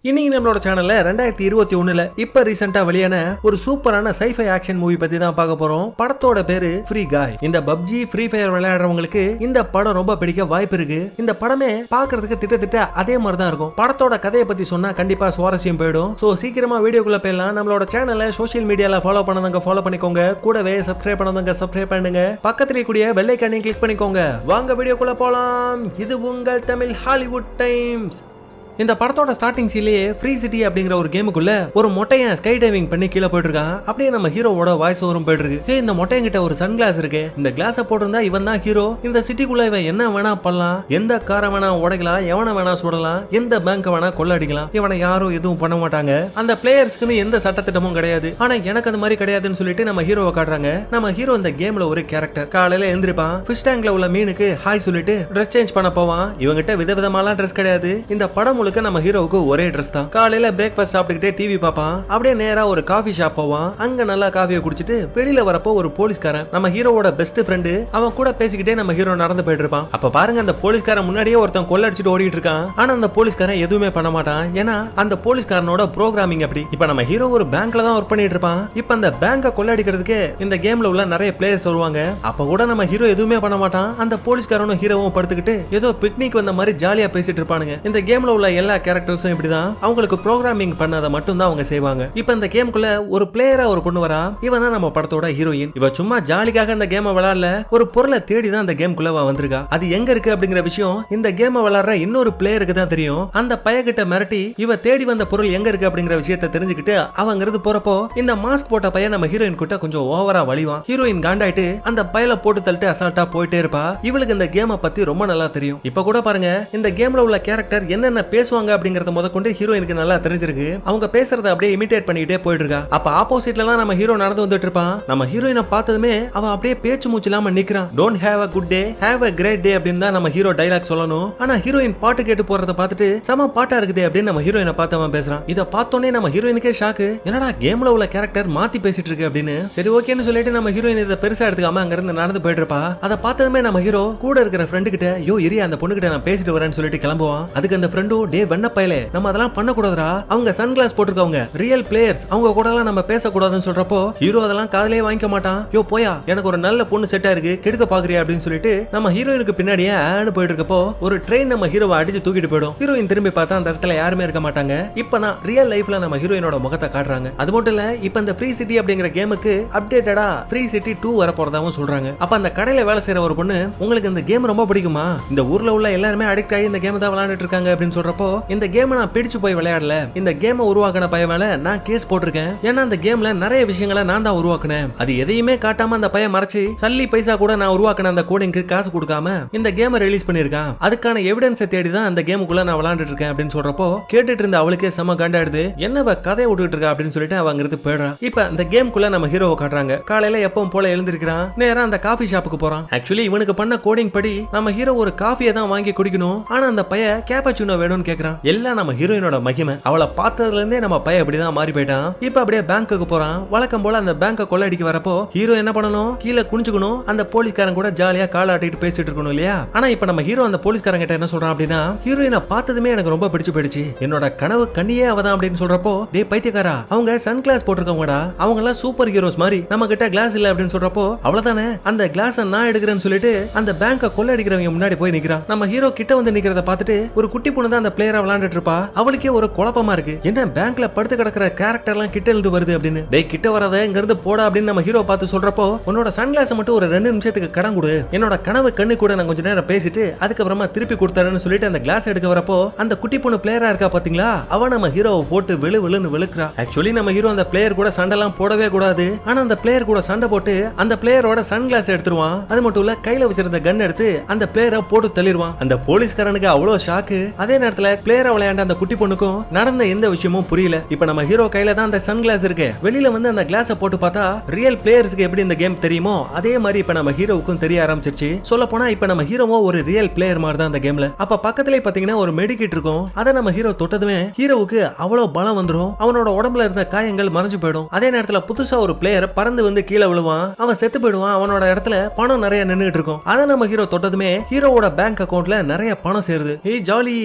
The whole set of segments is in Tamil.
இன்னைக்கு நம்மளோட சேனல்ல ரெண்டாயிரத்தி இருபத்தி ஒண்ணுல இப்ப ரீசெண்டா வெளியான ஒரு சூப்பரான சைஃபை ஆக்ஷன் மூவி பத்தி தான் பார்க்க போறோம் படத்தோட பேரு ஃப்ரீ காய் இந்த பப்ஜி ஃப்ரீ ஃபயர் விளையாடுறவங்களுக்கு இந்த படம் ரொம்ப பிடிக்க வாய்ப்பு இருக்கு இந்த படமே பார்க்கிறதுக்கு திட்டத்திட்ட அதே மாதிரி தான் இருக்கும் படத்தோட கதையை பத்தி சொன்னா கண்டிப்பா சுவாரஸ்யம் போயிடும் சோ சீக்கிரமா வீடியோக்குள்ள போயிடலாம் நம்மளோட சேனலை சோஷியல் மீடியால ஃபாலோ பண்ணதவங்க ஃபாலோ பண்ணிக்கோங்க கூடவே சப்ஸ்கிரைப் பண்ணதவங்க சப்ஸ்கிரைப் பண்ணுங்க பக்கத்துல கூடிய வெள்ளைக்கானையும் கிளிக் பண்ணிக்கோங்க வாங்க வீடியோக்குள்ள போலாம் இது உங்கள் தமிழ் ஹாலிவுட் டைம்ஸ் இந்த படத்தோட ஸ்டார்டிங் சீன்லயே ஃப்ரீ சிட்டி அப்படிங்கிற ஒரு கேமுக்குள்ள ஒரு மொட்டையன் ஸ்கை டைவிங் பண்ணி கீழே போயிட்டு இருக்கான் அப்படியே நம்ம ஹீரோவோட வாய்ஸ் ஓவரும் போயிட்டு இருக்கு "ஏய், இந்த மொட்டையன் கிட்ட ஒரு சன் கிளாஸ் இருக்கு இந்த கிளாஸ போட்டிருந்தா இவன் தான் ஹீரோ இந்த சிட்டிக்குள்ள இவன் என்ன வேணா பண்ணலாம் எந்த காரை வேணா உடைக்கலாம் எவனை வேணா சுடலாம் எந்த பேங்க் வேணா கொள்ளடிக்கலாம் இவனை யாரும் எதுவும் பண்ண மாட்டாங்க அந்த பிளேயர்ஸ்க்குன்னு எந்த சட்டத்திட்டமும் கிடையாது ஆனா எனக்கு அது மாதிரி கிடையாதுன்னு சொல்லிட்டு நம்ம ஹீரோவை காட்டுறாங்க நம்ம ஹீரோ இந்த கேம்ல ஒரு கேரக்டர் காலையில எழுந்திருப்பான் ஃபிஷ் டேங்க்ல உள்ள மீனுக்கு ஹாய் சொல்லிட்டு ட்ரெஸ் சேஞ்ச் பண்ண போவான் இவங்கிட்ட விதவிதமாலாம் ட்ரெஸ் கிடையாது இந்த படம் முழுக்க நம்ம ஹீரோவுக்கு ஒரே ட்ரெஸ் தான் காலையில பிரேக்ஃபாஸ்ட் சாப்பிட்டுக்கிட்டே டிவி பார்ப்பான் அப்படியே நேரா ஒரு காஃபி ஷாப் போவான் அங்க நல்லா காஃபியை குடிச்சிட்டு வெளியில வரப்போ ஒரு போலீஸ்காரன் நம்ம ஹீரோவோட பெஸ்ட் ஃப்ரெண்டு அவன் கூட பேசிக்கிட்டே நம்ம ஹீரோ நடந்து போயிட்டு இருப்பான் அப்ப பாருங்க அந்த போலீஸ்காரன் முன்னாடியே ஒருத்தன் கொள்ளடிச்சிட்டு ஓடிட்டு இருக்கான் ஆனா அந்த போலீஸ்காரன் எதுவுமே பண்ண மாட்டான் ஏன்னா அந்த போலீஸ்காரனோட ப்ரோக்ராமிங் அப்படி இப்ப நம்ம ஹீரோ ஒரு பேங்க்ல தான் ஒர்க் பண்ணிட்டு இருப்பான் இப்ப அந்த பேங்கை கொள்ளடிக்கிறதுக்கு இந்த கேம்ல உள்ள நிறைய பிளேயர்ஸ் வருவாங்க அப்ப கூட நம்ம ஹீரோ எதுவுமே பண்ண மாட்டான் அந்த போலீஸ்காரனும் ஹீரோவும் படுத்துக்கிட்டு ஏதோ பிக்னிக் வந்த மாதிரி ஜாலியா பேசிட்டு இருப்பானுங்க இந்த கேம்ல உள்ள எல்லா கேரக்டர்ஸும் இப்படிதான் அவங்களுக்கு ப்ரோக்ராமிங் பண்ணதை மட்டும் தான் அவங்க செய்வாங்க இப்ப இந்த கேமுக்குள்ள ஒரு பிளேயரா ஒரு பொண்ணு வரா இவன் தான் நம்ம படத்தோட ஹீரோயின் இவ சும்மா ஜாலிக்காக இந்த கேமை விளையாடல ஒரு பொருளை தேடி தான் இந்த கேமுக்குள்ள அவ வந்திருக்கா அது எங்க இருக்கு அப்படிங்கிற விஷயம் இந்த கேமை விளையாடுற இன்னொரு பிளேயருக்கு தான் தெரியும் அந்த பையகிட்ட மிரட்டி இவ தேடி வந்த பொருள் எங்க இருக்கு அப்படிங்கிற விஷயத்தை தெரிஞ்சுக்கிட்டு அவங்கிறது போறப்போ இந்த மாஸ்க் போட்ட பையன் நம்ம ஹீரோயின் கிட்ட கொஞ்சம் ஓவரா வலிவான் ஹீரோயின் காண்டாயிட்டு அந்த பயல போட்டு தள்ளிட்டு அசால்ட்டா போயிட்டே இருப்பா இவளுக்கு இந்த கேமை பத்தி ரொம்ப நல்லா தெரியும் இப்ப கூட பாருங்க இந்த கேம்ல உள்ள கேரக்டர் என்னென்ன பேசுவாங்க அப்படிங்கறத முதற்கொண்டு ஹீரோயினுக்கு நல்லா தெரிஞ்சிருக்கு அவங்க பேசுறத அப்படியே இமிடேட் பண்ணிக்கிட்டே போயிட்டு இருக்கா அப்ப ஆப்போசிட்ல தான் நம்ம ஹீரோ நடந்து வந்துட்டு இருப்பான் நம்ம ஹீரோயினை பார்த்ததுமே அவன் அப்படியே பேச்சு மூச்சு இல்லாம நிக்கிறான் don't have a good day have a great day அப்படின்னு தான் நம்ம ஹீரோ டைலாக் சொல்லணும் ஆனா ஹீரோயின் பாட்டு கேட்டு போறத பார்த்துட்டு செம பாட்டா இருக்குது அப்படின்னு நம்ம ஹீரோயினை பார்த்து அவன் பேசுறான் இத பார்த்தோன்னே நம்ம ஹீரோயினுக்கே ஷாக்கு என்னடா கேம்ல உள்ள கேரக்டர் மாத்தி பேசிட்டு இருக்கு அப்படின்னு சரி ஓகேன்னு சொல்லிட்டு நம்ம ஹீரோயின் இதை பெருசா எடுத்துக்காம அங்க இருந்து நடந்து போயிட்டு இருப்பா அதை பார்த்ததுமே நம்ம ஹீரோ கூட இருக்கிற ஃப்ரெண்டு கிட்ட யோ இரி அந்த பொண்ணு கிட்ட நான் பேசிட்டு வரேன்னு சொல்லிட்டு கிளம்புவான் அதுக்கு அந்த ஃப்ரெண்டும் டே வெண்ண பயலே நம்ம அதெல்லாம் பண்ணக்கூடாதுடா அவங்க சன் கிளாஸ் போட்டிருக்கவங்க ரியல் பிளேயர்ஸ் அவங்க கூட எல்லாம் நம்ம பேசக்கூடாதுன்னு சொல்றப்போ ஹீரோ அதெல்லாம் காதலே வாங்கிக்க மாட்டான் யோ போயா எனக்கு ஒரு நல்ல பொண்ணு செட்டா இருக்கு கெடுக்க பாக்குறியா அப்படின்னு சொல்லிட்டு நம்ம ஹீரோயினுக்கு பின்னாடியே ஆன்னு போயிட்டு இருக்கப்போ ஒரு ட்ரெயின் நம்ம ஹீரோவை அடிச்சு தூக்கிட்டு போயிடும் ஹீரோயின் திரும்பி பார்த்தா அந்த இடத்துல யாருமே இருக்க மாட்டாங்க இப்பதான் ரியல் லைஃப்ல நம்ம ஹீரோயினோட முகத்தை காட்டுறாங்க அது மட்டும் இல்ல இப்ப இந்த ஃப்ரீ சிட்டி அப்படிங்கிற கேமுக்கு அப்டேட்டடா ஃப்ரீ சிட்டி டூ வர போறதாவும் சொல்றாங்க அப்ப அந்த கடையில வேலை செய்யற ஒரு பொண்ணு உங்களுக்கு இந்த கேம் ரொம்ப பிடிக்குமா இந்த ஊர்ல உள்ள எல்லாருமே அடிக்ட் ஆகி இந்த கேம் தான் விளையாண்டுட்டு இருக்காங்க அப்படின்னு சொல்றப்போ இந்த கேம் நான் பிடிச்சு போய் விளையாடல இந்த கேமை உருவாக்கின பையன் மேல நான் கேஸ் போட்டிருக்கேன் ஏன்னா அந்த கேம்ல நிறைய விஷயங்களை நான் தான் உருவாக்குனேன் அது எதையுமே காட்டாம அந்த பையன் மறைச்சு சல்லி பைசா கூட நான் உருவாக்கின அந்த கோடிங்க்கு காசு கொடுக்காம இந்த கேமை ரிலீஸ் பண்ணிருக்கான் அதுக்கான எவிடன்ஸை தேடி தான் அந்த கேமுக்குள்ள நான் விளையாண்டுட்டு இருக்கேன் அப்படின்னு சொல்றப்போ கேட்டுட்டு இருந்த அவளுக்கே செம காண்டாடுது என்னவ கதையை விட்டுட்டு இருக்கா அப்படின்னு சொல்லிட்டு அவ அங்கிருந்து போயிடுறா இப்ப அந்த கேமுக்குள்ள நம்ம ஹீரோவை காட்டுறாங்க காலையில எப்பவும் போல எழுந்திருக்கிறான் நேரா அந்த காஃபி ஷாப்புக்கு போறான் ஆக்சுவலி இவனுக்கு பண்ண கோடிங் படி நம்ம ஹீரோ ஒரு காஃபியை தான் வாங்கி குடிக்கணும் ஆனா அந்த பைய கேப்பச்சுனோ வேணும்னு கேக்குறான் எல்லாம் நம்ம ஹீரோயினோட மகிமை அவளை பார்த்ததுல இருந்தே நம்ம பைய அப்படிதான் மாறி போயிட்டான் இப்ப அப்படியே பேங்க்குக்கு போறான் வழக்கம் போல அந்த பேங்க கொள்ளடிக்க வரப்போ ஹீரோ என்ன பண்ணணும் கீழே குனிஞ்சுக்கணும் அந்த போலீஸ்காரன் கூட ஜாலியா கால் ஆட்டிட்டு பேசிட்டு இருக்கணும் இல்லையா ஆனா இப்ப நம்ம ஹீரோ அந்த போலீஸ்காரன் கிட்ட என்ன சொல்றான் அப்படின்னா ஹீரோயினை பார்த்ததுமே எனக்கு ரொம்ப பிடிச்சு போயிடுச்சு என்னோட கனவு கண்ணியே அவதான் அப்படின்னு சொல்றப்போ டே பைத்தியக்காரா அவங்க சன் கிளாஸ் போட்டிருக்கவங்கடா அவங்க எல்லாம் சூப்பர் ஹீரோஸ் மாதிரி நம்ம கிட்ட கிளாஸ் இல்ல அப்படின்னு சொல்றப்போ அவ்வளவுதானே அந்த கிளாஸ் நான் எடுக்கிறேன்னு சொல்லிட்டு அந்த பேங்க கொள்ளடிக்கிறவங்க முன்னாடி போய் நிக்கிறான் நம்ம ஹீரோ கிட்ட வந்து நிக்கிறத பார்த்துட்டு ஒரு குட்டி பொண்ணு தான் அந்த பிளேயரா விளையாண்டுட்டு இருப்பா அவளுக்கே ஒரு குழப்பமா இருக்கு என்ன பேங்க்ல படுத்து கிடக்கிற கேரக்டர் எல்லாம் கிட்ட இருந்து வருது அப்படின்னு டேய் கிட்ட வராத இங்க இருந்து போடா அப்படின்னு நம்ம ஹீரோ பார்த்து சொல்றப்போ உன்னோட சன் கிளாஸ் மட்டும் ஒரு ரெண்டு நிமிஷத்துக்கு கடன் கொடு என்னோட கனவு கண்ணு கூட நான் கொஞ்ச நேரம் பேசிட்டு அதுக்கப்புறமா திருப்பி கொடுத்தாருன்னு சொல்லிட்டு அந்த கிளாஸ் எடுக்க வரப்போ அந்த குட்டி பொண்ணு பிளேயரா இருக்கா பாத்தீங்களா அவ நம்ம ஹீரோவை போட்டு வெளு வெளுன்னு வெளுக்குறா ஆக்சுவலி நம்ம ஹீரோ அந்த பிளேயர் கூட சண்டைலாம் போடவே கூடாது ஆனா அந்த பிளேயர் கூட சண்டை போட்டு அந்த பிளேயரோட சன் கிளாஸ் எடுத்துருவான் அது மட்டும் இல்ல கையில வச்சிருந்த கன் எடுத்து அந்த பிளேயரை போட்டு தள்ளிடுவான் அந்த போலீஸ்காரனுக்கு அவ்வளவு ஷாக்கு அதே நேரத்துல பிளேயரை விளையாண்ட அந்த குட்டி பொண்ணுக்கும் நடந்த எந்த விஷயமும் புரியல இப்ப நம்ம ஹீரோ கையில தான் அந்த சன் கிளாஸ் இருக்கு வெளியில வந்து அந்த கிளாஸ போட்டு பார்த்தா ரியல் பிளேயர்ஸ்க்கு எப்படி இந்த கேம் தெரியுமோ அதே மாதிரி இப்ப நம்ம ஹீரோவுக்கும் தெரிய ஆரம்பிச்சிருச்சு சொல்ல போனா இப்ப நம்ம ஹீரோவும் ஒரு ரியல் பிளேயர் மாதிரி தான் அந்த கேம்ல அப்ப பக்கத்துல பாத்தீங்கன்னா ஒரு மெடிக்கிட் இருக்கும் அதை நம்ம ஹீரோ தொட்டதுமே ஹீரோவுக்கு அவ்வளவு பலம் வந்துரும் அவனோட உடம்புல இருந்த காயங்கள் மறைஞ்சு போயிடும் அதே நேரத்துல புதுசா ஒரு பிளேயர் பறந்து வந்து கீழே விழுவான் அவன் செத்து போயிடுவான் அவனோட இடத்துல பணம் நிறைய நின்னுட்டு இருக்கும் அதை நம்ம ஹீரோ தொட்டதுமே ஹீரோவோட பேங்க் அக்கவுண்ட்ல நிறைய பணம் சேருது ஏய் ஜாலி நான் ஒரே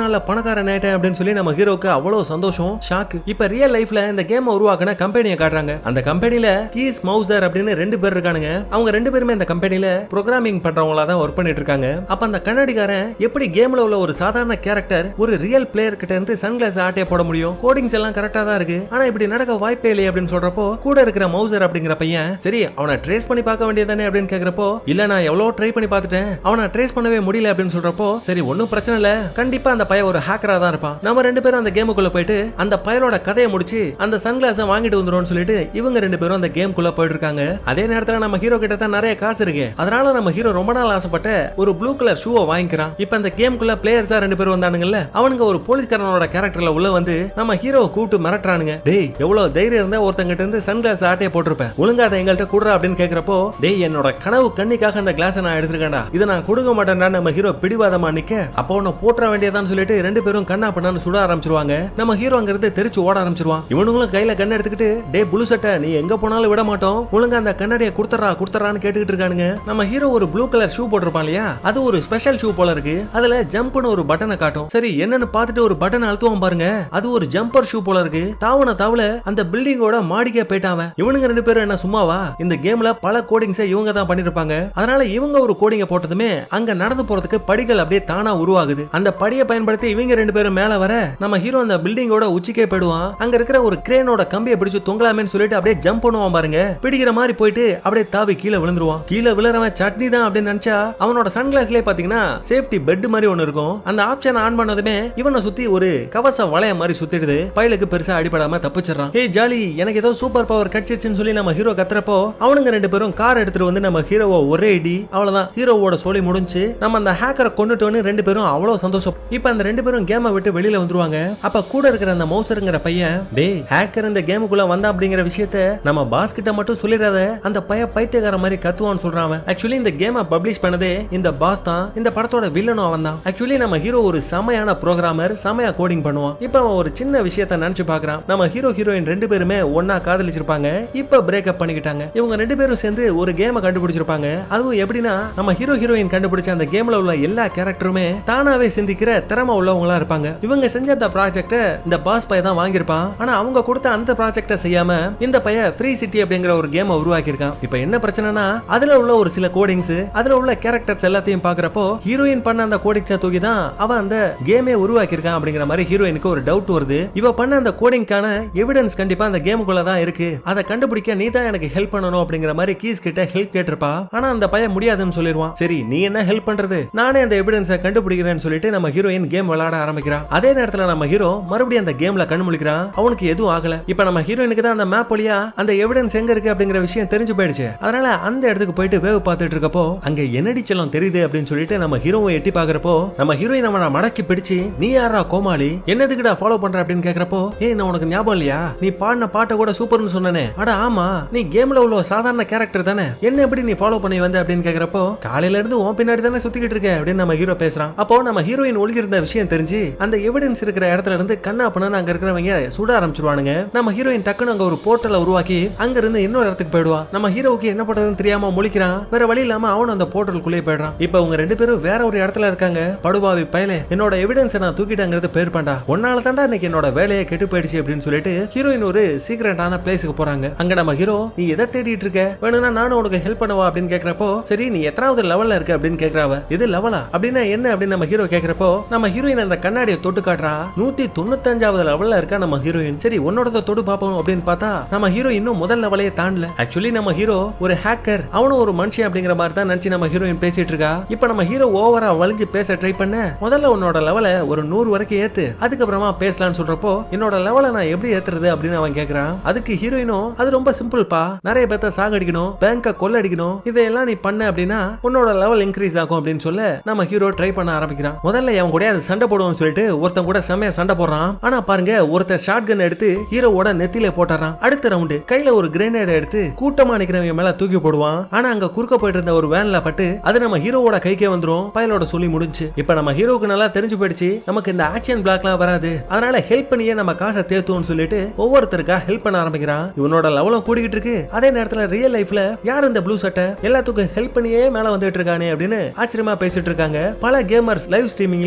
நாள்ல பணக்காரன் ஆயிட்டேன் அப்படின்னு சொல்லி நம்ம ஹீரோக்கு அவ்வளவு சந்தோஷம் ஷாக்கு இப்ப ரியல் லைஃப்ல இந்த கேம் உருவாக்குன கம்பெனியை காட்டுறாங்க அந்த கம்பெனில கீஸ் மவுசர் அப்படின்னு ரெண்டு பேர் இருக்கானுங்க அவங்க ரெண்டு பேருமே இந்த கம்பெனில ப்ரோக்ராமிங் பண்றவங்களா தான் ஒர்க் பண்ணிட்டு இருக்காங்க அப்ப அந்த கண்ணாடிக்காரன் எப்படி கேம்ல உள்ள ஒரு சாதாரண கேரக்டர் ஒரு ரியல் பிளேயர் கிட்ட இருந்து சன்கிளாஸ் ஆட்டைய போட முடியும் கோடிங்ஸ் எல்லாம் கரெக்டா தான் இருக்கு ஆனா இப்படி நடக்க வாய்ப்பே இல்லையே அப்படின்னு சொல்றப்போ கூட இருக்கிற மவுசர் அப்படிங்கிற பையன் சரி அவனை ட்ரேஸ் பண்ணி பார்க்க வேண்டியதானே அப்படின்னு கேக்குறப்போ இல்ல நான் எவ்வளவு ட்ரை பண்ணி பார்த்துட்டேன் அவனை ட்ரேஸ் பண்ணவே முடியல அப்படின்னு சொல்றப்போ சரி ஒன்னும் பிரச்சனை இல்ல கண்டிப்பா அந்த பையன் ஒரு ஹேக்கரா தான் இருப்பான் நம்ம ரெண்டு பேரும் அந்த கேமுக்குள்ள போயிட்டு அந்த பையனோட கதையை முடிச்சு அந்த சன்கிளாஸை வாங்கிட்டு வந்துரும்னு சொல்லிட்டு இவங்க ரெண்டு பேரும் அந்த கேம்குள்ள போயிட்டு இருக்காங்க அதே நேரத்துல நம்ம ஹீரோ கிட்ட தான் நிறைய காசு இருக்கு அதனால நம்ம ஹீரோ ரொம்ப நாள் ஆசைப்பட்ட ஒரு ப்ளூ கலர் ஷூவை வாங்கிக்கிறான் இப்ப அந்த கேம்குள்ள பிளேயர்ஸா ரெண்டு பேரும் வந்தானுங்கல்ல அவனுங்க ஒரு போலீஸ்காரனோட கேரக்டர்ல உள்ள வந்து நம்ம ஹீரோவை கூப்பிட்டு மிரட்டுறானுங்க டேய் எவ்வளவு தைரியம் இருந்தா ஒருத்தங்கிட்ட இருந்து சன்கிளாஸ் ஆட்டையை போட்டிருப்பேன் ஒழுங்கா அதை எங்கள்கிட்ட குடுறா அப்படின்னு கேக்குறப்போ டேய் என்னோட கனவு கண்ணிக்காக அந்த கிளாஸை நான் எடுத்திருக்கேன்டா இதை நான் கொடுக்க மாட்டேன்டா நம்ம ஹீரோ பிடிவாதமா நிக்க அப்போ உன்னை போட்டுற வேண்டியதான்னு சொல்லிட்டு ரெண்டு பேரும் கண்ணா பண்ணான்னு சுட ஆரம்பிச்சிருவாங்க நம்ம ஹீரோ அங்க இருந்து தெரிச்சு ஓட ஆரம்பிச்சிருவான் இவனுங்களும் கையில கண்ணை எடுத்துக்கிட்டு டே புளு சட்டை நீ எங்க போனாலும் விட மாட்டோம் ஒழுங்கா அந்த கண்ணாடியை கொடுத்துறா கொடுத்துறான்னு கேட்டுக்கிட்டு இருக்கானுங்க நம்ம ஹீரோ ஒரு ப்ளூ கலர் ஷூ போட்டிருப்பான் இல்லையா அது ஒரு ஸ்பெஷல் ஷூ போல இருக்கு அதுல ஜம்ப்னு ஒரு பட்டனை காட்டும் சரி என்னன்னு பார்த்துட்டு ஒரு பட்டன் அழுத்துவான் பாருங்க அது ஒரு ஜம்பர் ஷூ போல இருக்கு தாவன தாவல அந்த பில்டிங்கோட மாடிக்கே போயிட்டாவன் இவனுங்க ரெண்டு பேரும் என்ன சும்மாவா இந்த கேம்ல பல கோடிங்ஸை இவங்க தான் பண்ணிருப்பாங்க அதனால இவங்க ஒரு கோடிங்க போட்டதுமே அங்க நடந்து போறதுக்கு படிகள் அப்படியே தானா உருவாகுது அந்த படியை பயன்படுத்தி இவங்க ரெண்டு பேரும் மேல வர நம்ம ஹீரோ அந்த பில்டிங்கோட உச்சிக்கே போயிடுவான் அங்க இருக்கிற ஒரு கிரேனோட கம்பியை பிடிச்சு தொங்கலாமேன்னு சொல்லிட்டு அப்படியே ஜம்ப் பண்ணுவான் பாருங்க பிடிக்கிற மாதிரி போயிட்டு அப்படியே தாவி கீழே விழுந்துருவான் கீழே விழுறவன் சட்னி தான் அப்படின்னு நினைச்சா அவனோட சன்கிளாஸ்லயே பாத்தீங்கன்னா சேஃப்டி பெட் மாதிரி ஒன்னு இருக்கும் அந்த ஆப்ஷன் ஆன் பண்ணதுமே இவனை சுத்தி ஒரு கவச வளையம் மாதிரி சுத்திடுது பயலுக்கு பெருசா அடிபடாம தப்பிச்சிடறான் ஏய் ஜாலி எனக்கு ஏதோ சூப்பர் பவர் கிடைச்சிருச்சுன்னு சொல்லி நம்ம ஹீரோ கத்துறப்போ அவனுங்க ரெண்டு பேரும் கார் எடுத்துட்டு வந்து நம்ம ஹீரோவை ஒரே இடி அவ்வளவுதான் ஹீரோவோட சொல்லி முடிஞ்சு நம்ம அந்த ஹேக்கரை கொண்டுட்டோன்னு ரெண்டு பேரும் அவ்வளவு சந்தோஷம் இப்ப அந்த ரெண்டு பேரும் கேமை விட்டு வெளியில வந்துருவாங்க அப்ப கூட இருக்கிற அந்த மௌசருங்கிற பையன் டேய் ஹேக்கர் இந்த கேமுக்குள்ள வந்தா அப்படிங்கிற விஷயத்த நம்ம பாஸ் கிட்ட மட்டும் சொல்லிடாத அந்த பைய பைத்தியக்கார மாதிரி கத்துவான்னு சொல்றான் ஆக்சுவலி இந்த கேமை பப்ளிஷ் பண்ணதே இந்த பாஸ் தான் இந்த படத்தோட வில்லனும் அவன் தான் ஆக்சுவலி நம்ம ஹீரோ ஒரு செமையான ப்ரோக்ராமர் செமையா கோடிங் பண்ணுவான் இப்ப அவன் ஒரு சின்ன விஷயத்த நினைச்சு பாக்குறான் நம்ம ஹீரோ ஹீரோயின் ரெண்டு பேருமே ஒன்னா காதலிச்சிருப்பாங்க இப்ப பிரேக்கப் பண்ணிக்கிட்டாங்க இவங்க ரெண்டு பேரும் சேர்ந்து ஒரு கேமை கண்டுபிடிச்சிருப்பாங்க அதுவும் எப்படின்னா நம்ம ஹீரோ ஹீரோயின் கண்டுபிடிச்ச அந்த கேம்ல உள்ள எல்லா கேரக்டருமே தானாவே சிந்திக்கிற திறமை உள்ளவங்களா இருப்பாங்க இவங்க செஞ்ச அந்த ப்ராஜெக்ட இந்த பாஸ் பைய தான் வாங்கியிருப்பான் ஆனா அவங்க கொடுத்த அந்த ப்ராஜெக்ட செய்யாம இந்த பைய ஃப்ரீ சிட்டி அப்படிங்கிற ஒரு கேமை உருவாக்கியிருக்கான் இப்போ என்ன பிரச்சனைனா அதுல உள்ள ஒரு சில கோடிங்ஸ் அதுல உள்ள கேரக்டர்ஸ் எல்லாத்தையும் பாக்குறப்போ ஹீரோயின் பண்ண அந்த கோடிங்ஸை தூக்கி தான் அவன் அந்த கேமே உருவாக்கியிருக்கான் அப்படிங்கிற மாதிரி ஹீரோயினுக்கு ஒரு டவுட் வருது இவ பண்ண அந்த கோடிங்கான எவிடன்ஸ் கண்டிப்பா அந்த கேமுக்குள்ள தான் இருக்கு அதை கண்டுபிடிக்க நீ தான் எனக்கு ஹெல்ப் பண்ணணும் அப்படிங்கிற மாதிரி கீஸ் கிட்ட ஹெல்ப் கேட்டிருப்பா ஆனா அந்த பையன் முடியாதுன்னு சொல்லிடுவான் சரி நீ என்ன ஹெல்ப் பண்றது நானே அந்த எவிடன்ஸை கண்டுபிடிக்கிறேன்னு சொல்லிட்டு நம்ம ஹீரோயின் கேம் விளையாட ஆரம்பிக்கிறான் அதே நேரத்துல நம்ம ஹீரோ மறுபடியும் அந்த கேம்ல கண்ணு முழிக்கிறான் அவனுக்கு எதுவும் ஆகல இப்ப நம்ம ஹீரோயினுக்கு தான் அந்த மேப் வழியா அந்த எவிடன்ஸ் எங்க இருக்கு அப்படிங்கிற விஷயம் தெரிஞ்சு போயிடுச்சு அதனால அந்த இடத்துக்கு போயிட்டு வேவ் பார்த்துட்டு இருக்கப்போ அங்க என்னடி செல்லம் தெரியுது அப்படின்னு சொல்லிட்டு நம்ம ஹீரோவை எட்டி பாக்குறப்போ நம்ம ஹீரோயின் அவனை மடக்கி பிடிச்சு நீ யாரா கோமாளி என்னதுக்குடா ஃபாலோ பண்ற அப்படின்னு கேக்குறப்போ ஏய் நான் உனக்கு ஞாபகம் இல்லையா நீ பாடின பாட்டை கூட சூப்பர்னு சொன்னனே அட ஆமா நீ கேம்ல உள்ள ஒரு சாதாரண கேரக்டர் தானே என்ன எப்படி நீ ஃபாலோ பண்ணி வந்த அப்படின்னு கேக்குறப்போ காலையில இருந்து உன் பின்னாடி தானே சுத்திக்கிட்டு இருக்க அப்படின்னு நம்ம ஹீரோ பேசுறான் அப்போ நம்ம ஹீரோயின் ஒளிஞ்சிருந்த விஷயம் தெரிஞ்சு அந்த எவிடன்ஸ் இருக்கிற இடத்துல இருந்து கண்ணா பண்ணு அங்க இருக்கிறவங்க சுட ஆரம்பிச்சிருவானுங்க நம்ம ஹீரோயின் டக்குன்னு அங்க ஒரு போர்ட்டலை உருவாக்கி அங்க இருந்து இன்னொரு இடத்துக்கு போயிடுவா நம்ம ஹீரோவுக்கு என்ன பண்றதுன்னு தெரியாம முழிக்கிறான் வேற வழி இல்லாம அவனும் அந்த போர்ட்டலுக்குள்ளே போயிடுறான் இப்ப அவங்க ரெண்டு பேரும் வேற ஒரு இடத்துல இருக்காங்க படுபாவி பயலே என்னோட எவிடன்ஸை நான் தூக்கிட்டங்கிறது பேர் பண்ணா உன்னால தாண்டா இன்னைக்கு என்னோட வேலையை கெட்டு போயிடுச்சு அப்படின்னு சொல்லிட்டு ஹீரோயின் ஒரு சீக்கிரட்டான பிளேஸுக்கு போறாங்க அங்க நம்ம ஹீரோ நீ எதை தேடிட்டு இருக்க வேணும்னா நானும் உனக்கு ஹெல்ப் பண்ணவா அப்படின்னு கேக்குறப்போ சரி நீ எத்தனாவது லெவல்ல இருக்க அப்படின்னு கேக்குறாவ இது லெவலா அப்படின்னா என்ன அப்படின்னு நம்ம ஹீரோ கேக்குறப்போ நம்ம ஹீரோயின் அந்த கண்ணாடியை தொட்டு காட்டுறா நூத்தி தொண்ணூத்தஞ்சாவது லெவல்ல இருக்கா நம்ம ஹீரோயின் சரி உன்னோட தொட்டு பார்ப்போம் அப்படின்னு பார்த்தா நம்ம ஹீரோ இன்னும் முதல் லெவலையே தாண்டல ஆக்சுவலி நம்ம ஹீரோ ஒரு ஹேக்கர் அவனும் ஒரு மனுஷன் அப்படிங்கிற மாதிரி தான் நினைச்சு நம்ம ஹீரோயின் பேசிட்டு இருக்கா இப்ப நம்ம ஹீரோ ஓவரா வளைஞ்சு பேச ட்ரை பண்ண முதல்ல உன்னோட லெவலை ஒரு நூறு வரைக்கும் ஏத்து அதுக்கப்புறமா பேசலாம்னு சொல்றப்போ என்னோட லெவலை நான் எப்படி ஏத்துறது அப்படின்னு அவன் கேக்குறான் அதுக்கு ஹீரோயினும் அது ரொம்ப சிம்பிள்ப்பா நிறைய பேத்த சாகடிக்கணும் பேங்க கொள்ளடிக்கணும் இதையெல்லாம் நீ பண்ண அப்படின்னா உன்னோட லெவல் இன்க்ரீஸ் ஆகும் அப்படின்னு சொல்ல நம்ம ஹீரோ ட்ரை பண்ண ஆரம்பிக்கிறான் முதல்ல அவன் கூட அது சண்டை போடுவோம்னு சொல்லிட்டு ஒருத்தன் கூட செமையா சண்டை போடுறான் ஆனா பாருங்க ஒருத்தன் ஷார்ட் கன் எடுத்து ஹீரோவோட நெத்தில போட்டுறான் அடுத்த ரவுண்டு கையில ஒரு கிரேனேட் எடுத்து கூட்டமா நிக்கிறவங்க மேல தூக்கி போடுவான் ஆனா அங்க குறுக்க போயிட்டு இருந்த ஒரு வேன்ல பட்டு அது நம்ம ஹீரோவோட கைக்கே வந்துரும் பயலோட சொல்லி முடிஞ்சு இப்ப நம்ம ஹீரோவுக்கு நல்லா தெரிஞ்சு போயிடுச்சு நமக்கு இந்த ஆக்ஷன் பிளாக்லாம் வராது அதனால ஹெல்ப் பண்ணியே நம்ம காசை தேத்துவோம்னு சொல்லிட்டு ஒவ்வொருத்தருக்கா ஹெல்ப் பண்ண ஆரம்பிக்கிறான் இவனோட லெவலும் கூடிக்கிட்டு இருக்கு அதே நேரத்துல ரியல் லைஃப்ல யார் இந்த ப்ளூ சட்டை எல்லாத்துக்கும் ஹெல்ப் பண்ணியே மேல வந்துட்டு இருக்கானே அப்படின்னு ஆச்சரியமா பேசிட்டு இருக்காங்க பல கேமர்ஸ் லைவ் ஸ்ட்ரீமிங்ல நம்ம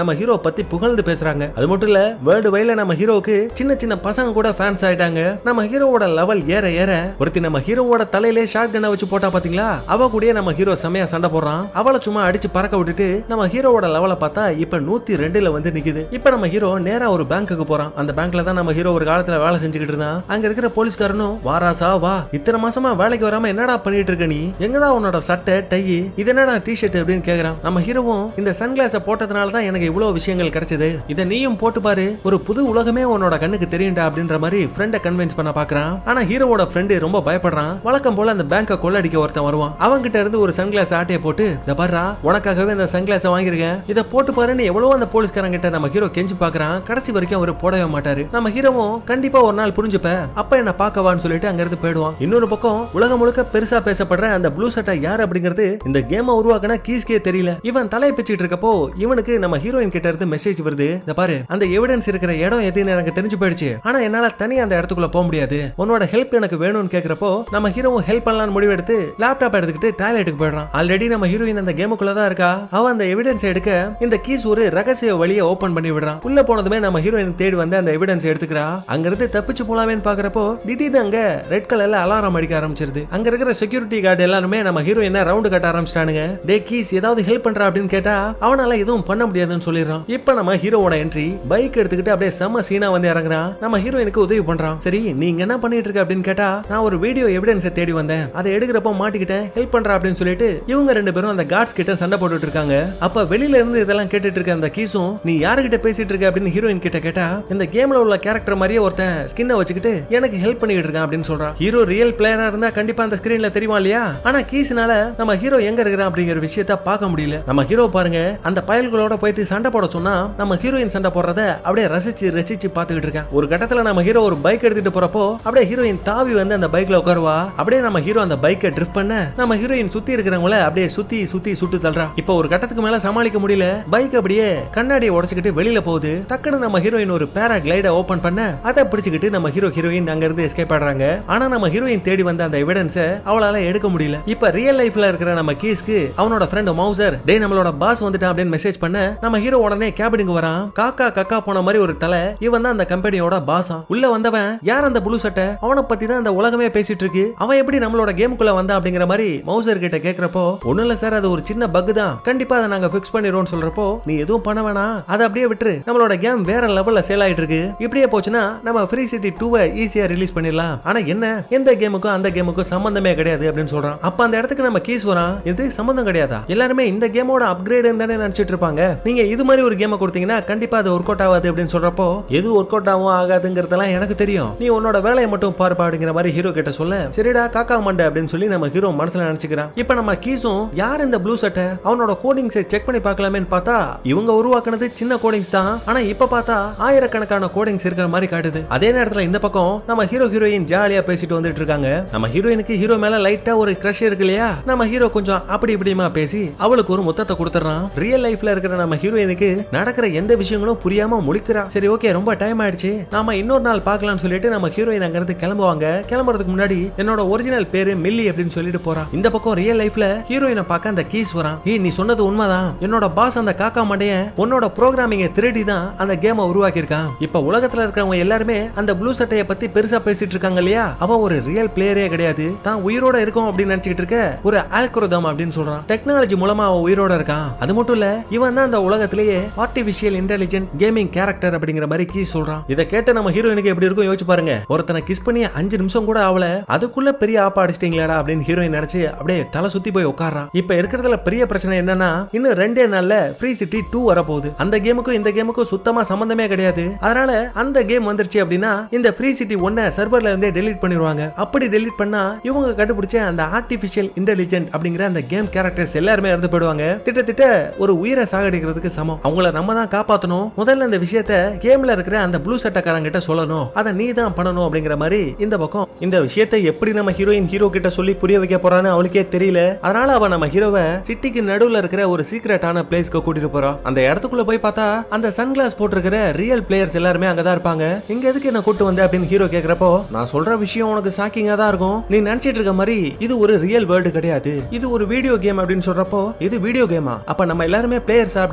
நம்ம ஹீரோ பத்தி புகழ்ந்து பேசுறாங்க அது மட்டும் இல்ல வேர்ல்டு வைல நம்ம ஹீரோவுக்கு சின்ன சின்ன பசங்க கூட ஃபேன்ஸ் ஆயிட்டாங்க நம்ம ஹீரோவோட லெவல் ஏற ஏற ஒருத்தி நம்ம ஹீரோவோட தலையிலே ஷார்ட் கண்ணை வச்சு போட்டா பாத்தீங்களா அவ கூடயே நம்ம ஹீரோ செமையா சண்டை போடுறான் அவளை சும்மா அடிச்சு பறக்க விட்டுட்டு நம்ம ஹீரோவோட லெவலை பார்த்தா இப்ப நூத்தி ரெண்டுல வந்து நிக்குது இப்ப நம்ம ஹீரோ நேரா ஒரு பேங்க்குக்கு போறான் அந்த பேங்க்ல தான் நம்ம ஹீரோ ஒரு காலத்துல வேலை செஞ்சுக்கிட்டு இருந்தான் அங்க இருக்கிற போலீஸ்காரனும் வாராசா வா இத்தனை மாசமா வேலைக்கு வராம என்னடா பண்ணிட்டு இருக்க நீ எங்கடா உன்னோட சட்டை டை இது என்னடா டிஷர்ட் அப்படின்னு கேக்குறான் நம்ம ஹீரோவும் இந்த சன்கிளாஸ போட்டதுனால தான் எனக்கு இவ்வளவு விஷயங்கள் கிடைச்சது இதை நீயும் போட்டு பாரு ஒரு புது உலகமே உன்னோட கண்ணுக்கு தெரியும்டா அப்படின்ற மாதிரி ஃப்ரெண்டை கன்வின்ஸ் பண்ண பாக்குறான் ஆனா ஹீரோவோட ஃப்ரெண்டு ரொம்ப பயப்படுறான் வழக்கம் போல அந்த பேங்கை கொள்ளடிக்க ஒருத்தன் வருவான் அவங்க கிட்ட இருந்து ஒரு சன்கிளாஸ் ஆட்டையை போட்டு இந்த பாருடா உனக்காகவே இந்த சன்கிளாஸ வாங்கியிருக்கேன் இதை போட்டு பாருன்னு எவ்வளவு அந்த போலீஸ்காரங்க கிட்ட நம்ம ஹீரோ கெஞ்சி பாக்குறான் கடைசி வரைக்கும் அவர் போடவே மாட்டாரு நம்ம ஹீரோவும் கண்டிப்பா ஒரு நாள் புரிஞ்சுப்ப அப்ப என்ன பார்க்கவான்னு சொல்லிட்டு அங்க இருந்து போயிடுவான் இன்னொரு பக்கம் உலகம் முழுக்க பெருசா பேசப்படுற அந்த ப்ளூ சட்டை யார் அப்படிங்கிறது இந்த கேமை உருவாக்கின கீஸ்கே தெரியல இவன் தலையை பிச்சுட்டு இருக்கப்போ இவனுக்கு நம்ம ஹீரோயின் கிட்ட இருந்து மெசேஜ் வருது இந்த பாரு அந்த எவிடன்ஸ் இருக்கிற இடம் எதுன்னு எனக்கு தெரிஞ்சு போயிடுச்சு ஆனா என்னால தனியா அந்த இடத்துக்குள்ள போக முடியாது உன்னோட ஹெல்ப் எனக்கு வேணும்னு கேக்குறப்போ நம்ம ஹீரோவும் ஹெல்ப் பண்ணலாம்னு முடிவெடுத்து லேப்டாப் எடுத்துக்கிட்டு டாய்லெட்டுக்கு போயிடுறான் ஆல்ரெடி நம்ம ஹீரோயின் அந்த கேமுக்குள்ள தான் இருக்கா அவ அந்த எவிடன்ஸ் எடுக்க இந்த கீஸ் ஒரு ரகசிய வழியை ஓபன் பண்ணி விடுறான் உள்ள போனதுமே நம்ம ஹீரோயின் தேடி வந்து அந்த எவிடன்ஸ் எடுத்துக்கிறா அங்க இருந்து தப்பிச்சு போலாமேன்னு பாக்குறப்போ திடீர்னு அங்க ரெட் கலர்ல அலாரம் அடிக்க ஆரம்பிச்சிருது அங்க இருக்கிற செக்யூரிட்டி கார்டு எல்லாருமே நம்ம ஹீரோயினை ரவுண்டு கட்ட ஆரம்பிச்சிட்டானுங்க டே கீஸ் ஏதாவது ஹெல்ப் பண்றா அப்படின்னு கேட்டா அவனால எதுவும் பண்ண முடியாதுன்னு சொல்லிடுறான் இப்ப நம்ம ஹீரோவோட என்ட்ரி பைக் எடுத்துக்கிட்டு அப்படியே செம்ம சீனா வந்து இறங்குறான் நம்ம ஹீரோயினுக்கு உதவி பண்றான் சரி நீங்க என்ன பண்ணிட்டு இருக்க அப்படின்னு கேட்டா நான் ஒரு வீடியோ எவிடன்ஸை தேடி வந்தேன் அதை எடுக்கிறப்ப மாட்டிக்கிட்டேன் ஹெல்ப் பண்றா அப்படின்னு சொல்லிட்டு இவங்க ரெண்டு பேரும் அந்த கார்ட்ஸ் கிட்ட சண்டை போட்டுட்டு இருக்காங்க அப்ப வெளியில இருந்து இதெல்லாம் கேட்டுட்டு இருக்க அந்த கீஸும் நீ யாருகிட்ட பேசிட்டு இருக்க அப்படின்னு ஹீரோயின் கிட்ட கேட்டா இந்த கேம்ல உள்ள கேரக்டர் மாதிரியே ஒருத்தன் ஸ்கின்னை வச்சுக்கிட்டு எனக்கு ஹெல்ப் பண்ணிட்டு இருக்கான் அப்படின்னு சொல்றான் ஹீரோ ரியல் பிளேயரா இருந்தா கண்டிப்பா அந்த ஸ்கிரீன்ல தெரியுமா இல்லையா ஆனா கீஸ்னால நம்ம ஹீரோ எங்க இருக்கிறான் அப்படிங்கிற விஷயத்த பார்க்க முடியல நம்ம ஹீரோ பாருங்க அந்த பயல்களோட போயிட்டு சண்டை போட சொன்னா நம்ம ஹீரோயின் சண்டை போடுறத அப்படியே ரசிச்சு ரசிச்சு பாத்துக்கிட்டு இருக்கான் ஒரு கட்டத்துல நம்ம ஹீரோ ஒரு பைக் எடுத்துட்டு போறப்போ அப்படியே ஹீரோயின் தாவி வந்து அந்த பைக்ல உட்காருவா அப்படியே நம்ம ஹீரோ அந்த பைக்கை ட்ரிஃப்ட் பண்ண நம்ம ஹீரோயின் சுத்தி இருக்கிறவங்கள அப்படியே சுத்தி சுத்தி சுட்டு தள்ளுறா இப்போ ஒரு கட்டத்துக்கு மேல சமாளிக்க முடியல பைக் அப்படியே கண்ணாடியை உடைச்சுக்கிட்டு வெளியில போகுது டக்குன்னு நம்ம ஹீரோயின் ஒரு பேரா கிளைட ஓபன் பண்ண அதை பிடிச்சுக்கிட்டு நம்ம ஹீரோ ஹீரோயின் அங்க இருந்து எஸ்கேப் ஆடுறாங்க ஆனா நம்ம ஹீரோயின் தேடி வந்த அந்த எவிடன்ஸை அவளால எடுக்க முடியல இப்ப ரியல் லைஃப்ல இருக்கிற நம்ம கீஸ்க்கு அவனோட ஃப்ரெண்ட் மவுசர் டே நம்மளோட பாஸ் வந்துட்டான் அப்படின்னு மெசேஜ் பண்ண நம்ம ஹீரோ உடனே கேபினுக்கு வரான் காக்கா கக்கா போன மாதிரி ஒரு தலை இவன் தான் அந்த கம்பெனியோட பாஸா உள்ள வந்தவன் யார் அந்த புளு சட்டை அவனை பத்தி தான் அந்த உலகமே பேசிட்டு இருக்கு அவன் எப்படி நம்மளோட கேமுக்குள்ள வந்தா அப்படிங்கிற மாதிரி மவுசர் கிட்ட கேக்குறப்போ ஒண்ணும் இல்ல சார் அது ஒரு சின்ன பக் தான் கண்டிப்பா அதை நாங்க ஃபிக்ஸ் பண்ணிடுவோம் சொல்றப்போ நீ எதுவும் பண்ண வேணாம் அதை அப்படியே விட்டுரு நம்மளோட கேம் வேற லெவல்ல சேல் ஆயிட்டு இருக்கு இப்படியே போச்சுன்னா நம்ம ஃப்ரீ சிட்டி டூவை ஈஸியா ரிலீஸ் பண்ணிடலாம் ஆனா என்ன எந்த கேமுக்கும் அந்த கேமுக்கும் சம்பந்தமே கிடையாது அப்படின்னு சொல்றான் அப்ப அந்த இடத்துக்கு நம்ம கீஸ் வரான் இது சம்பந்தம் கிடையாதா எல்லாருமே இந்த கேமோட அப்கிரேடு தானே நினைச்சிட்டு இருப்பாங்க நீங்க இது மாதிரி ஒரு கேமை கொடுத்தீங்கன்னா கண்டிப்பா அது ஒர்க் அவுட் ஆகாது அப்படின்னு சொல்றப்போ எது ஒர்க் அவுட் ஆகும் ஆகாதுங்கிறதெல்லாம் எனக்கு தெரியும் நீ உன்னோட வேலையை மட்டும் பார்ப்பா அப்படிங்கிற மாதிரி ஹீரோ கிட்ட சொல்ல சரிடா காக்கா மண்டை அப்படின்னு சொல்லி நம்ம ஹீரோ மனசுல நினைச்சுக்கிறான் இப்ப நம்ம கீஸும் யார் இந்த ப்ளூ சட்டை அவனோட கோடிங்ஸை செக் பண்ணி பார்க்கலாமேன்னு பார்த்தா இவங்க உருவாக்குனது சின்ன கோடிங்ஸ் தான் ஆனா இப்ப பார்த்தா ஆயிரக்கணக்கான கோடிங்ஸ் இருக்கிற மாதிரி காட்டுது அதே நேரத்துல இந்த பக்கம் நம்ம ஹீரோ ஹீரோயின் ஜாலியா பேசிட்டு வந்துட்டு இருக்காங்க நம்ம ஹீரோயினுக்கு ஹீரோ மேல லைட்டா ஒரு கிரஷ் இருக்கு இல்லையா நம்ம ஹீரோ கொஞ்சம் அப்படி இப்படிமா பேசி அவளுக்கு ஒரு முத்தத்தை கொடுத்துறான் ரியல் லைஃப்ல இருக்கிற நம்ம ஹீரோயினுக்கு நடக்கிற எந்த விஷயங்களும் புரியாம முழிக்கிறா சரி ஓகே ரொம்ப டைம் ஆயிடுச்சு நாம இன்னொரு நாள் பார்க்கலாம்னு சொல்லிட்டு நம்ம ஹீரோயின் அங்க இருந்து கிளம்புவாங்க கிளம்புறதுக்கு முன்னாடி என்னோட ஒரிஜினல் பேரு மில்லி அப்படின்னு சொல்லிட்டு போறான் இந்த பக்கம் ரியல் லைஃப்ல ஹீரோயினை பார்க்க அந்த கீஸ் வரான் ஏய் நீ சொன்னது உண்மைதான் என்னோட பாஸ் அந்த காக்கா மண்டையன் உன்னோட ப்ரோக்ராமிங்க திருடி தான் அந்த கேமை உருவாக்கியிருக்கான் இப்ப உலகத்துல இருக்கிறவங்க எல்லாருமே அந்த ப்ளூ சட்டையை பத்தி பெருசா பேசிட்டு இருக்காங்க இல்லையா அவன் ஒரு ரியல் பிளேயரே கிடையாது தான் உயிரோட இருக்கும் அப்படின்னு நினைச்சிட்டு இருக்க ஒரு ஆல்குரதம் அப்படின்னு சொல்றான் டெக்னாலஜி மூலமா அவன் உயிரோட இருக்கான் அது மட்டும் இல்ல இவன் தான் அந்த உலகத்திலேயே ஆர்டிபிஷியல் இன்டெலிஜென்ட் கேமிங் கேரக்டர் அப்படிங்கிற மாதிரி கீ சொல்றான் இதை கேட்ட நம்ம ஹீரோயினுக்கு எப்படி இருக்கும் யோசிச்சு பாருங்க ஒருத்தனை கிஸ் பண்ணி அஞ்சு நிமிஷம் கூட ஆகல அதுக்குள்ள பெரிய ஆப்பா அடிச்சிட்டீங்களாடா அப்படின்னு ஹீரோயின் நினைச்சு அப்படியே தலை சுத்தி போய் உட்காரான் இப்ப இருக்கிறதுல பெரிய பிரச்சனை என்னன்னா இன்னும் ரெண்டே நாள்ல ஃப்ரீ சிட்டி டூ வரப்போகுது அந்த கேமுக்கும் இந்த கேமுக்கும் சுத்தமா சம்பந்தமே கிடையாது அதனால அந்த கேம் வந்துருச்சு அப்படின்னா இந்த ஃப்ரீ சிட்டி ஒன்ன சர்வர்ல இருந்தே டெலீட் பண்ணிடுவாங்க அப்படி டெலீட் பண்ணா இவங்க கண்டுபிடிச்ச அந்த ஆர்டிபிஷியல் இன்டெலிஜென்ட் அப்படிங்கிற அந்த கேம் கேரக்டர்ஸ் எல்லாருமே இறந்து போயிடுவாங்க திட்டத்திட்ட ஒரு உயிரை சாகடிக்கிறதுக்கு சமம் அவங்கள நம்ம தான் காப்பாத்தணும் முதல்ல இந்த விஷயத்த கேம்ல இருக்கிற அந்த ப்ளூ சட்டக்காரங்க கிட்ட சொல்லணும் அதை நீ தான் பண்ணணும் அப்படிங்கிற மாதிரி இந்த பக்கம் இந்த விஷயத்தை எப்படி நம்ம ஹீரோயின் ஹீரோ கிட்ட சொல்லி புரிய வைக்க போறான்னு அவளுக்கே தெரியல அதனால அவ நம்ம ஹீரோவை சிட்டிக்கு நடுவுல இருக்கிற ஒரு சீக்ரெட்டான பிளேஸ்க்கு கூட்டிட்டு போறா அந்த இடத்துக்குள்ள போய் பார்த்தா அந்த சன்கிளாஸ் போட்டிருக்கிற ரியல் பிளேயர்ஸ் எல்லாருமே அங்கதான் இருப்பாங்க இங்க எதுக்கு என்ன கூட்டு வந்த அப்படின்னு ஹீரோ கேக்குறப்போ நான் சொல்ற விஷயம் உனக்கு ஷாக்கிங்கா தான் இருக்கும் நீ நினைச்சிட்டு இருக்க மாதிரி இது ஒரு ரியல் வேர்ல்டு கிடையாது இது ஒரு வீடியோ கேம் அப்படின்னு சொல்றப்போ இது வீடியோ கேமா அப்ப நம்ம எல்லாருமே பிளேயர்ஸ் அப்படின்னு கேக்குறான்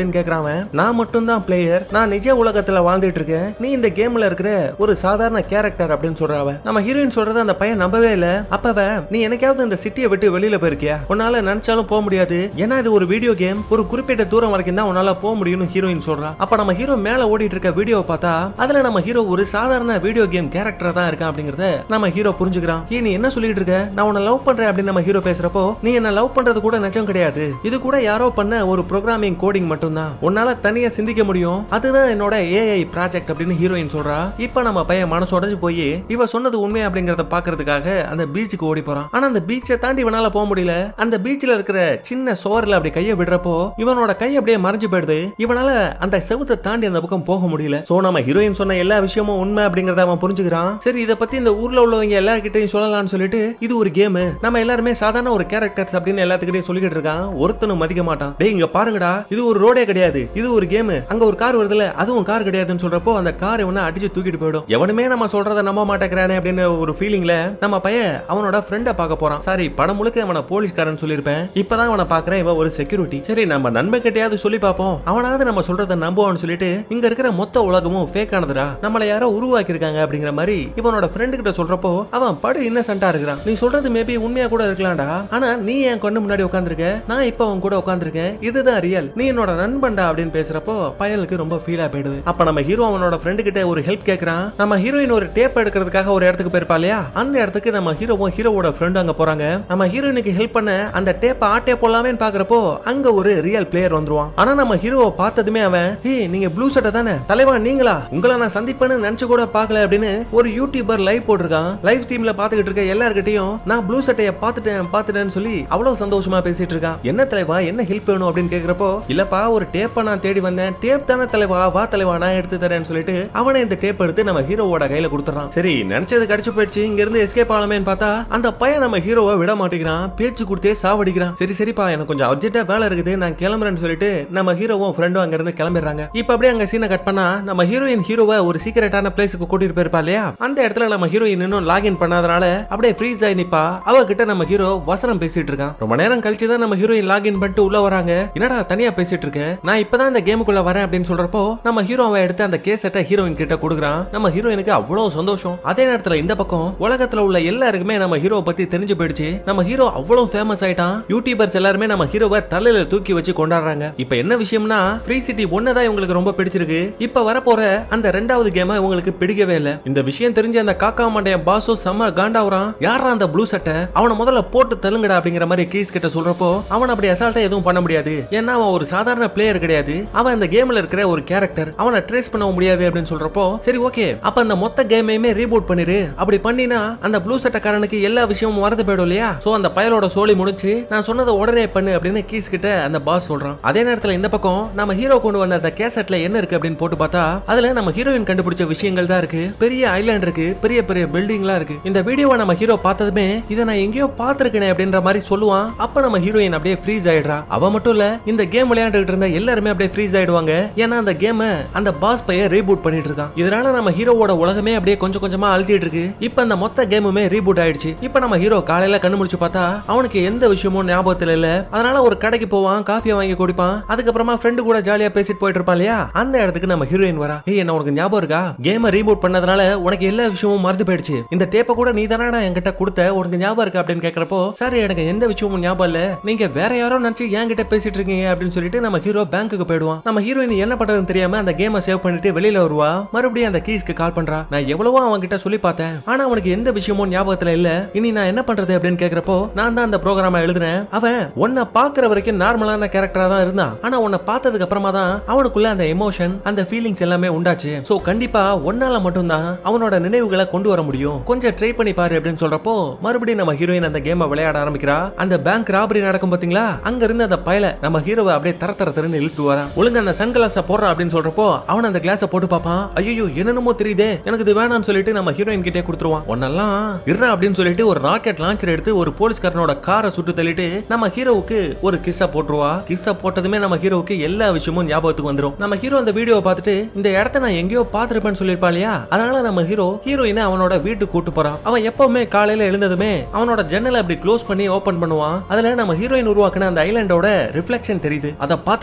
அவன் நான் மட்டும் தான் பிளேயர் நான் நிஜ உலகத்துல வாழ்ந்துட்டு இருக்கேன் நீ இந்த கேம்ல இருக்கிற ஒரு சாதாரண கேரக்டர் அப்படின்னு சொல்ற அவன் நம்ம ஹீரோயின் சொல்றது அந்த பையன் நம்பவே இல்ல அப்ப அவன் நீ என்னைக்காவது இந்த சிட்டியை விட்டு வெளியில போயிருக்கியா உன்னால நினைச்சாலும் போக முடியாது ஏன்னா இது ஒரு வீடியோ கேம் ஒரு குறிப்பிட்ட தூரம் வரைக்கும் தான் உன்னால போக முடியும்னு ஹீரோயின் சொல்றா அப்ப நம்ம ஹீரோ மேல ஓடிட்டு இருக்க வீடியோவை பார்த்தா அதுல நம்ம ஹீரோ ஒரு சாதாரண வீடியோ கேம் கேரக்டரா தான் இருக்கான் அப்படிங்கறத நம்ம ஹீரோ புரிஞ்சுக்கிறான் ஏய் நீ என்ன சொல்லிட்டு இருக்க நான் உன்னை லவ் பண்றேன் அப்படின்னு நம்ம ஹீரோ பேசுறப்போ நீ என்ன லவ் பண்றது கூட நிஜம் கிடையாது இது கூட யாரோ பண்ண ஒரு ப்ரோக்ராமிங் கோடிங் மட்டும்தான் உன்னால தனியா சிந்திக்க முடியும் அதுதான் என்னோட ஏஐ ப்ராஜெக்ட் அப்படின்னு ஹீரோயின் சொல்றா இப்ப நம்ம பையன் மனசு உடைஞ்சு போய் இவ சொன்னது உண்மை அப்படிங்கறத பாக்குறதுக்காக அந்த பீச்சுக்கு ஓடி போறான் ஆனா அந்த பீச்சை தாண்டி இவனால போக முடியல அந்த பீச்ல இருக்கிற சின்ன சோர்ல அப்படி கையை விடுறப்போ இவனோட கை அப்படியே மறைஞ்சு போயிடுது இவனால அந்த செவுத்தை தாண்டி அந்த பக்கம் போக முடியல சோ நம்ம ஹீரோயின் சொன்ன எல்லா விஷயமும் உண்மை அப்படிங்கறத அவன் புரிஞ்சுக்கிறான் சரி இத பத்தி இந்த ஊர்ல உள்ளவங்க எல்லார்கிட்டயும் சொல்லலாம்னு சொல்லிட்டு இது ஒரு கேம் நம்ம எல்லாருமே சாதாரண ஒரு கேரக்டர்ஸ் அப்படின்னு எல்லாத்துக்கிட்டையும் சொல்லிக்கிட்டு இருக்கான் ஒருத்தனும் மதிக்க மாட்டான் டேய் இங்க பாருங்கடா இது ஒரு ரோடே கிடையாது இது ஒரு கேம் அங்க ஒரு கார் வருதுல அதுவும் கார் கிடையாதுன்னு சொல்றப்போ அந்த கார் இவனை அடிச்சு தூக்கிட்டு போயிடும் எவனுமே நம்ம சொல்றத நம்ப மாட்டேங்கிறானே அப்படின்னு ஒரு ஃபீலிங்ல நம்ம பையன் அவனோட ஃப்ரெண்ட பார்க்க போறான் சாரி படம் முழுக்க அவன போலீஸ்காரன் சொல்லியிருப்பேன் இப்பதான் அவனை பாக்குறேன் இவன் ஒரு செக்யூரிட்டி சரி நம்ம நண்பன் கிட்டயாவது சொல்லி பார்ப்போம் அவனாவது நம்ம சொல்றத நம்புவான்னு சொல்லிட்டு இங்க இருக்கிற மொத்த உலகமும் ஃபேக் ஆனதுடா நம்மள யாரோ உருவாக்கி இருக்காங்க அப்படிங்கிற மாதிரி இவனோட ஃப்ரெண்டு கிட்ட சொல்றப்போ அவன் படு இன்னசென்ட்டா இருக்கிறான் நீ சொல்றது மேபி உண்மையா கூட இருக்கலாம்டா ஆனா நீ என் கண்ணு முன்னாடி உட்காந்துருக்க நான் இப்ப அவன் கூட உட்காந்துருக்கேன் இதுதான் ரியல் நீ என்னோட நண்பன்டா அப்படின்னு பேசுறப்போ பயலுக்கு ரொம்ப ஃபீலா போயிடுது அப்ப நம்ம ஹீரோ அவனோட ஃப்ரெண்டு கிட்ட ஒரு ஹெல்ப் கேக்குறான் நம்ம ஹீரோயின் ஒரு டேப் எடுக்கிறதுக்காக ஒரு இடத்துக்கு போயிருப்பா இல்லையா அந்த இடத்துக்கு நம்ம ஹீரோவும் ஹீரோவோட ஃப்ரெண்டு அங்க போறாங்க நம்ம ஹீரோயினுக்கு ஹெல்ப் பண்ண அந்த டேப்பை ஆட்டே போடலாமேன்னு பாக்குறப்போ அங்க ஒரு ரியல் பிளேயர் வந்துருவான் ஆனா நம்ம ஹீரோவை பார்த்ததுமே அவன் ஹே நீங்க ப்ளூ சட்டை தானே தலைவா நீங்களா உங்களை நான் சந்திப்பேன்னு நினைச்சு கூட பார்க்கல அப்படின்னு ஒரு யூடியூபர் லைவ் போட்டிருக்கான் லைவ் ஸ்ட்ரீம்ல பாத்துக்கிட்டு இருக்க எல்லார்கிட்டயும் நான் ப்ளூ சட்டையை பார்த்துட்டேன் பார்த்துட்டேன்னு சொல்லி அவ்வளவு சந்தோஷமா பேசிட்டு இருக்கான் என்ன தலைவா என்ன ஹெல்ப் வேணும் அப்படின்னு கேக்குறப்போ இல்லப்பா ஒரு டேப்பை நான் தேடி வந்தேன் டேப் தானே தலைவா வா தலைவா நான் எடுத்து தரேன்னு சொல்லிட்டு அவனை இந்த டேப் எடுத்து நம்ம ஹீரோவோட கையில கொடுத்துறான் சரி நினைச்சது கிடைச்சு போயிடுச்சு இங்க இருந்து எஸ்கேப் ஆகலாமேன்னு பார்த்தா அந்த பையன் நம்ம ஹீரோவை விட மாட்டேங்கிறான் பேச்சு கொடுத்தே சாவடிக்கிறான் சரி சரிப்பா எனக்கு கொஞ்சம் அர்ஜென்ட்டா வேலை இருக்குது நான் கிளம்புறேன்னு சொல்லிட்டு நம்ம ஹீரோவும் ஃப்ரெண்டும் அங்க இருந்து கிளம்பிடுறாங்க இப்ப அப்படியே அங்க சீனை கட் பண்ணா நம்ம ஹீரோயின் ஹீரோவை ஒரு சீக்கிரட்டான பிளேஸுக்கு கூட்டிட்டு போயிருப்பா இல்லையா அந்த இடத்துல நம்ம ஹீரோயின் இன்னும் லாகின் பண்ணாதனால அப்படியே ஃப்ரீஸ் ஆகி நிப்பா அவ கிட்ட நம்ம ஹீரோ வசனம் பேசிட்டு இருக்கான் ரொம்ப நேரம் கழிச்சு தான் நம்ம ஹீரோயின் லாகின் பண்ணிட்டு உள்ள வராங்க என்னடா தனியா பேசிட்டு இருக்க நான் இப்பதான் இந்த கேமுக்குள்ள வரேன் அப்படின்னு சொல்றப்போ நம்ம ஹீரோ அவன் எடுத்து அந்த கேசட்டை ஹீரோயின் கிட்ட கொடுக்குறான் நம்ம ஹீரோயினுக்கு அவ்வளவு சந்தோஷம் அதே நேரத்துல இந்த பக்கம் உலகத்துல உள்ள எல்லாருக்குமே நம்ம ஹீரோ பத்தி தெரிஞ்சு போயிடுச்சு நம்ம ஹீரோ அவ்வளவு ஃபேமஸ் ஆயிட்டான் யூடியூபர்ஸ் எல்லாருமே நம்ம ஹீரோவை தலையில தூக்கி வச்சு கொண்டாடுறாங்க இப்ப என்ன விஷயம்னா ஃப்ரீ சிட்டி ஒன்னதான் இவங்களுக்கு ரொம்ப பிடிச்சிருக்கு இப்ப வரப்போற அந்த ரெண்டாவது கேம இவங்களுக்கு பிடிக்கவே இல்ல இந்த விஷயம் தெரிஞ்ச அந்த காக்கா மண்டைய பாசு செம்ம காண்டாவுறான் யாரா அந்த ப்ளூ சட்டை அவனை முதல்ல போட்டு தள்ளுங்கடா அப்படிங்கிற மாதிரி கீஸ் கிட்ட சொல்றப்போ அவன் அப்படி அசால்ட்டா எதுவும் பண்ண முடியாது ஏன்னா அவன் ஒரு சாதாரண பிளேயர் கிடையாது அவன் அந்த கேம்ல இருக்கிற ஒரு கேரக்டர் அவனை ட்ரேஸ் பண்ண முடியாது அப்படின்னு சொல்றப்போ சரி ஓகே அப்ப அந்த மொத்த கேமையுமே ரீபூட் பண்ணிரு அப்படி பண்ணினா அந்த ப்ளூ சட்டக்காரனுக்கு எல்லா விஷயமும் மறந்து போயிடும் இல்லையா சோ அந்த பயலோட சோழி முடிச்சு நான் சொன்னதை உடனே பண்ணு அப்படின்னு கீஸ் கிட்ட அந்த பாஸ் சொல்றான் அதே நேரத்துல இந்த பக்கம் நம்ம ஹீரோ கொண்டு வந்த அந்த கேசட்ல என்ன இருக்கு அப்படின்னு போட்டு பார்த்தா அதுல நம்ம ஹீரோயின் கண்டுபிடிச்ச விஷயங்கள் தான் இருக்கு பெரிய ஐலாண்ட் இருக்கு பெரிய பெரிய பில்டிங்லாம் இருக்கு இந்த வீடியோவை நம்ம ஹீரோ பார்த்ததுமே இதை நான் எங்கேயோ பார்த்திருக்கேனே அப்படின்ற மாதிரி சொல்லுவான் அப்ப நம்ம ஹீரோயின் அப்படியே ஃப்ரீஸ் ஆயிடுறா அவ மட்டும் இல்ல இந்த கேம் விளையாண்டுட்டு இருந்த எல்லாருமே அப்படியே ஃப்ரீஸ் ஆயிடுவாங்க ஏன்னா அந்த கேம அந்த பாஸ் பைய ரீபூட் பண்ணிட்டு இருக்கான் இதனால நம்ம ஹீரோவோட உலகமே அப்படியே கொஞ்சம் கொஞ்சமா அழிச்சிட்டு இருக்கு இப்ப அந்த மொத்த கேமுமே ரீபூட் ஆயிடுச்சு இப்ப நம்ம ஹீரோ காலையில கண்ணு முடிச்சு பார்த்தா அவனுக்கு எந்த விஷயமும் ஞாபகத்துல இல்ல அதனால ஒரு கடைக்கு போவான் காஃபியை வாங்கி குடிப்பான் அதுக்கப்புறமா ஃப்ரெண்டு கூட ஜாலியா பேசிட்டு போயிட்டு இருப்பான் இல்லையா அந்த இடத்துக்கு நம்ம ஹீரோயின் வரா ஏய் என்ன உனக்கு ஞாபகம் இருக்கா கேம ரீபூட் பண்ணதுனால உனக்கு எல்லா விஷயமும் மறந்து போயிடுச்சு இந்த டேப்பை கூட நீ தானடா என்கிட்ட கொடுத்த உனக்கு ஞாபகம் இருக்கா அப்படின்னு கேக்குறப்போ சார் எனக்கு எந்த விஷயமும் ஞாபகம் இல்ல நீங்க வேற யாரோ நினைச்சு என்கிட்ட பேசிட்டு இருக்கீங்க அப்படின்னு சொல்லிட்டு நம்ம ஹீரோ பேங்க்குக்கு போயிடுவான் நம்ம ஹீரோயின் என்ன பண்றதுன்னு தெரியாம அந்த கேமை சேவ் பண்ணிட்டு வெளியில வருவா மறுபடியும் அந்த கீஸ்க்கு கால் பண்றா நான் எவ்வளவோ அவன் கிட்ட சொல்லி பார்த்தேன் ஆனா அவனுக்கு எந்த விஷயமும் ஞாபகத்துல இல்ல இனி நான் என்ன பண்றது அப்படின்னு கேக்குறப்போ நான் தான் அந்த ப்ரோக்ராம எழுதுறேன் அவன் உன்னை பாக்குற வரைக்கும் நார்மலான கேரக்டரா தான் இருந்தான் ஆனா உன்னை பார்த்ததுக்கு அப்புறமா தான் அவனுக்குள்ள அந்த எமோஷன் அந்த ஃபீலிங்ஸ் எல்லாமே உண்டாச்சு சோ கண்டிப்பா ஒன்னால மட்டும்தான் அவனோட நினைவுகளை கொண்டு வர முடியும் கொஞ்சம் ட்ரை பண்ணி பாரு அப்படின்னு சொல்றப்போ மறுபடியும் நம்ம ஹீரோயின் அந்த கேமை விளையாட ஆரம்பிக்கிறா அந்த பேங்க் ராபரி நடக்கும் பாத்தீங்களா அங்க இருந்து அந்த பயல நம்ம ஹீரோவை அப்படியே தர தர தரன்னு இழுத்து வரான் ஒழுங்கா அந்த சன் கிளாஸ போடுறா அப்படின்னு சொல்றப்போ அவன் அந்த கிளாஸ போட்டு பார்ப்பான் ஐயோ என்னென்னமோ தெரியுதே எனக்கு இது வேணாம்னு சொல்லிட்டு நம்ம ஹீரோயின் கிட்டே கொடுத்துருவான் உன்னெல்லாம் இருறா அப்படின்னு சொல்லிட்டு ஒரு ராக்கெட் லான்ச்சர் எடுத்து ஒரு போலீஸ்காரனோட காரை சுட்டு தள்ளிட்டு நம்ம ஹீரோவுக்கு ஒரு கிஸ்ஸா போட்டுருவா கிஸ்ஸா போட்டதுமே நம்ம ஹீரோவுக்கு எல்லா விஷயமும் ஞாபகத்துக்கு வந்துரும் நம்ம ஹீரோ அந்த வீடியோ பார்த்துட்டு இந்த இடத்த நான் எங்கேயோ பார்த்திருப்பேன்னு சொல்லியிருப்பா இல்லையா அதனால நம்ம ஹீரோ ஹீரோயினை அவனோட வீட்டுக்கு கூட்டு போறான் அவன் எப்பவுமே காலையில எழுந்ததுமே அவனோட ஜன்னலை அப்படி க்ளோஸ் பண்ணி ஓபன் பண்ணுவான் அதுல நம்ம ஹீரோயின் உருவாக்குன அந்த ஐலாண்டோட ரிஃப்ளெக்ஷன் தெரியுது அதை பார்த்ததுமே நம்ம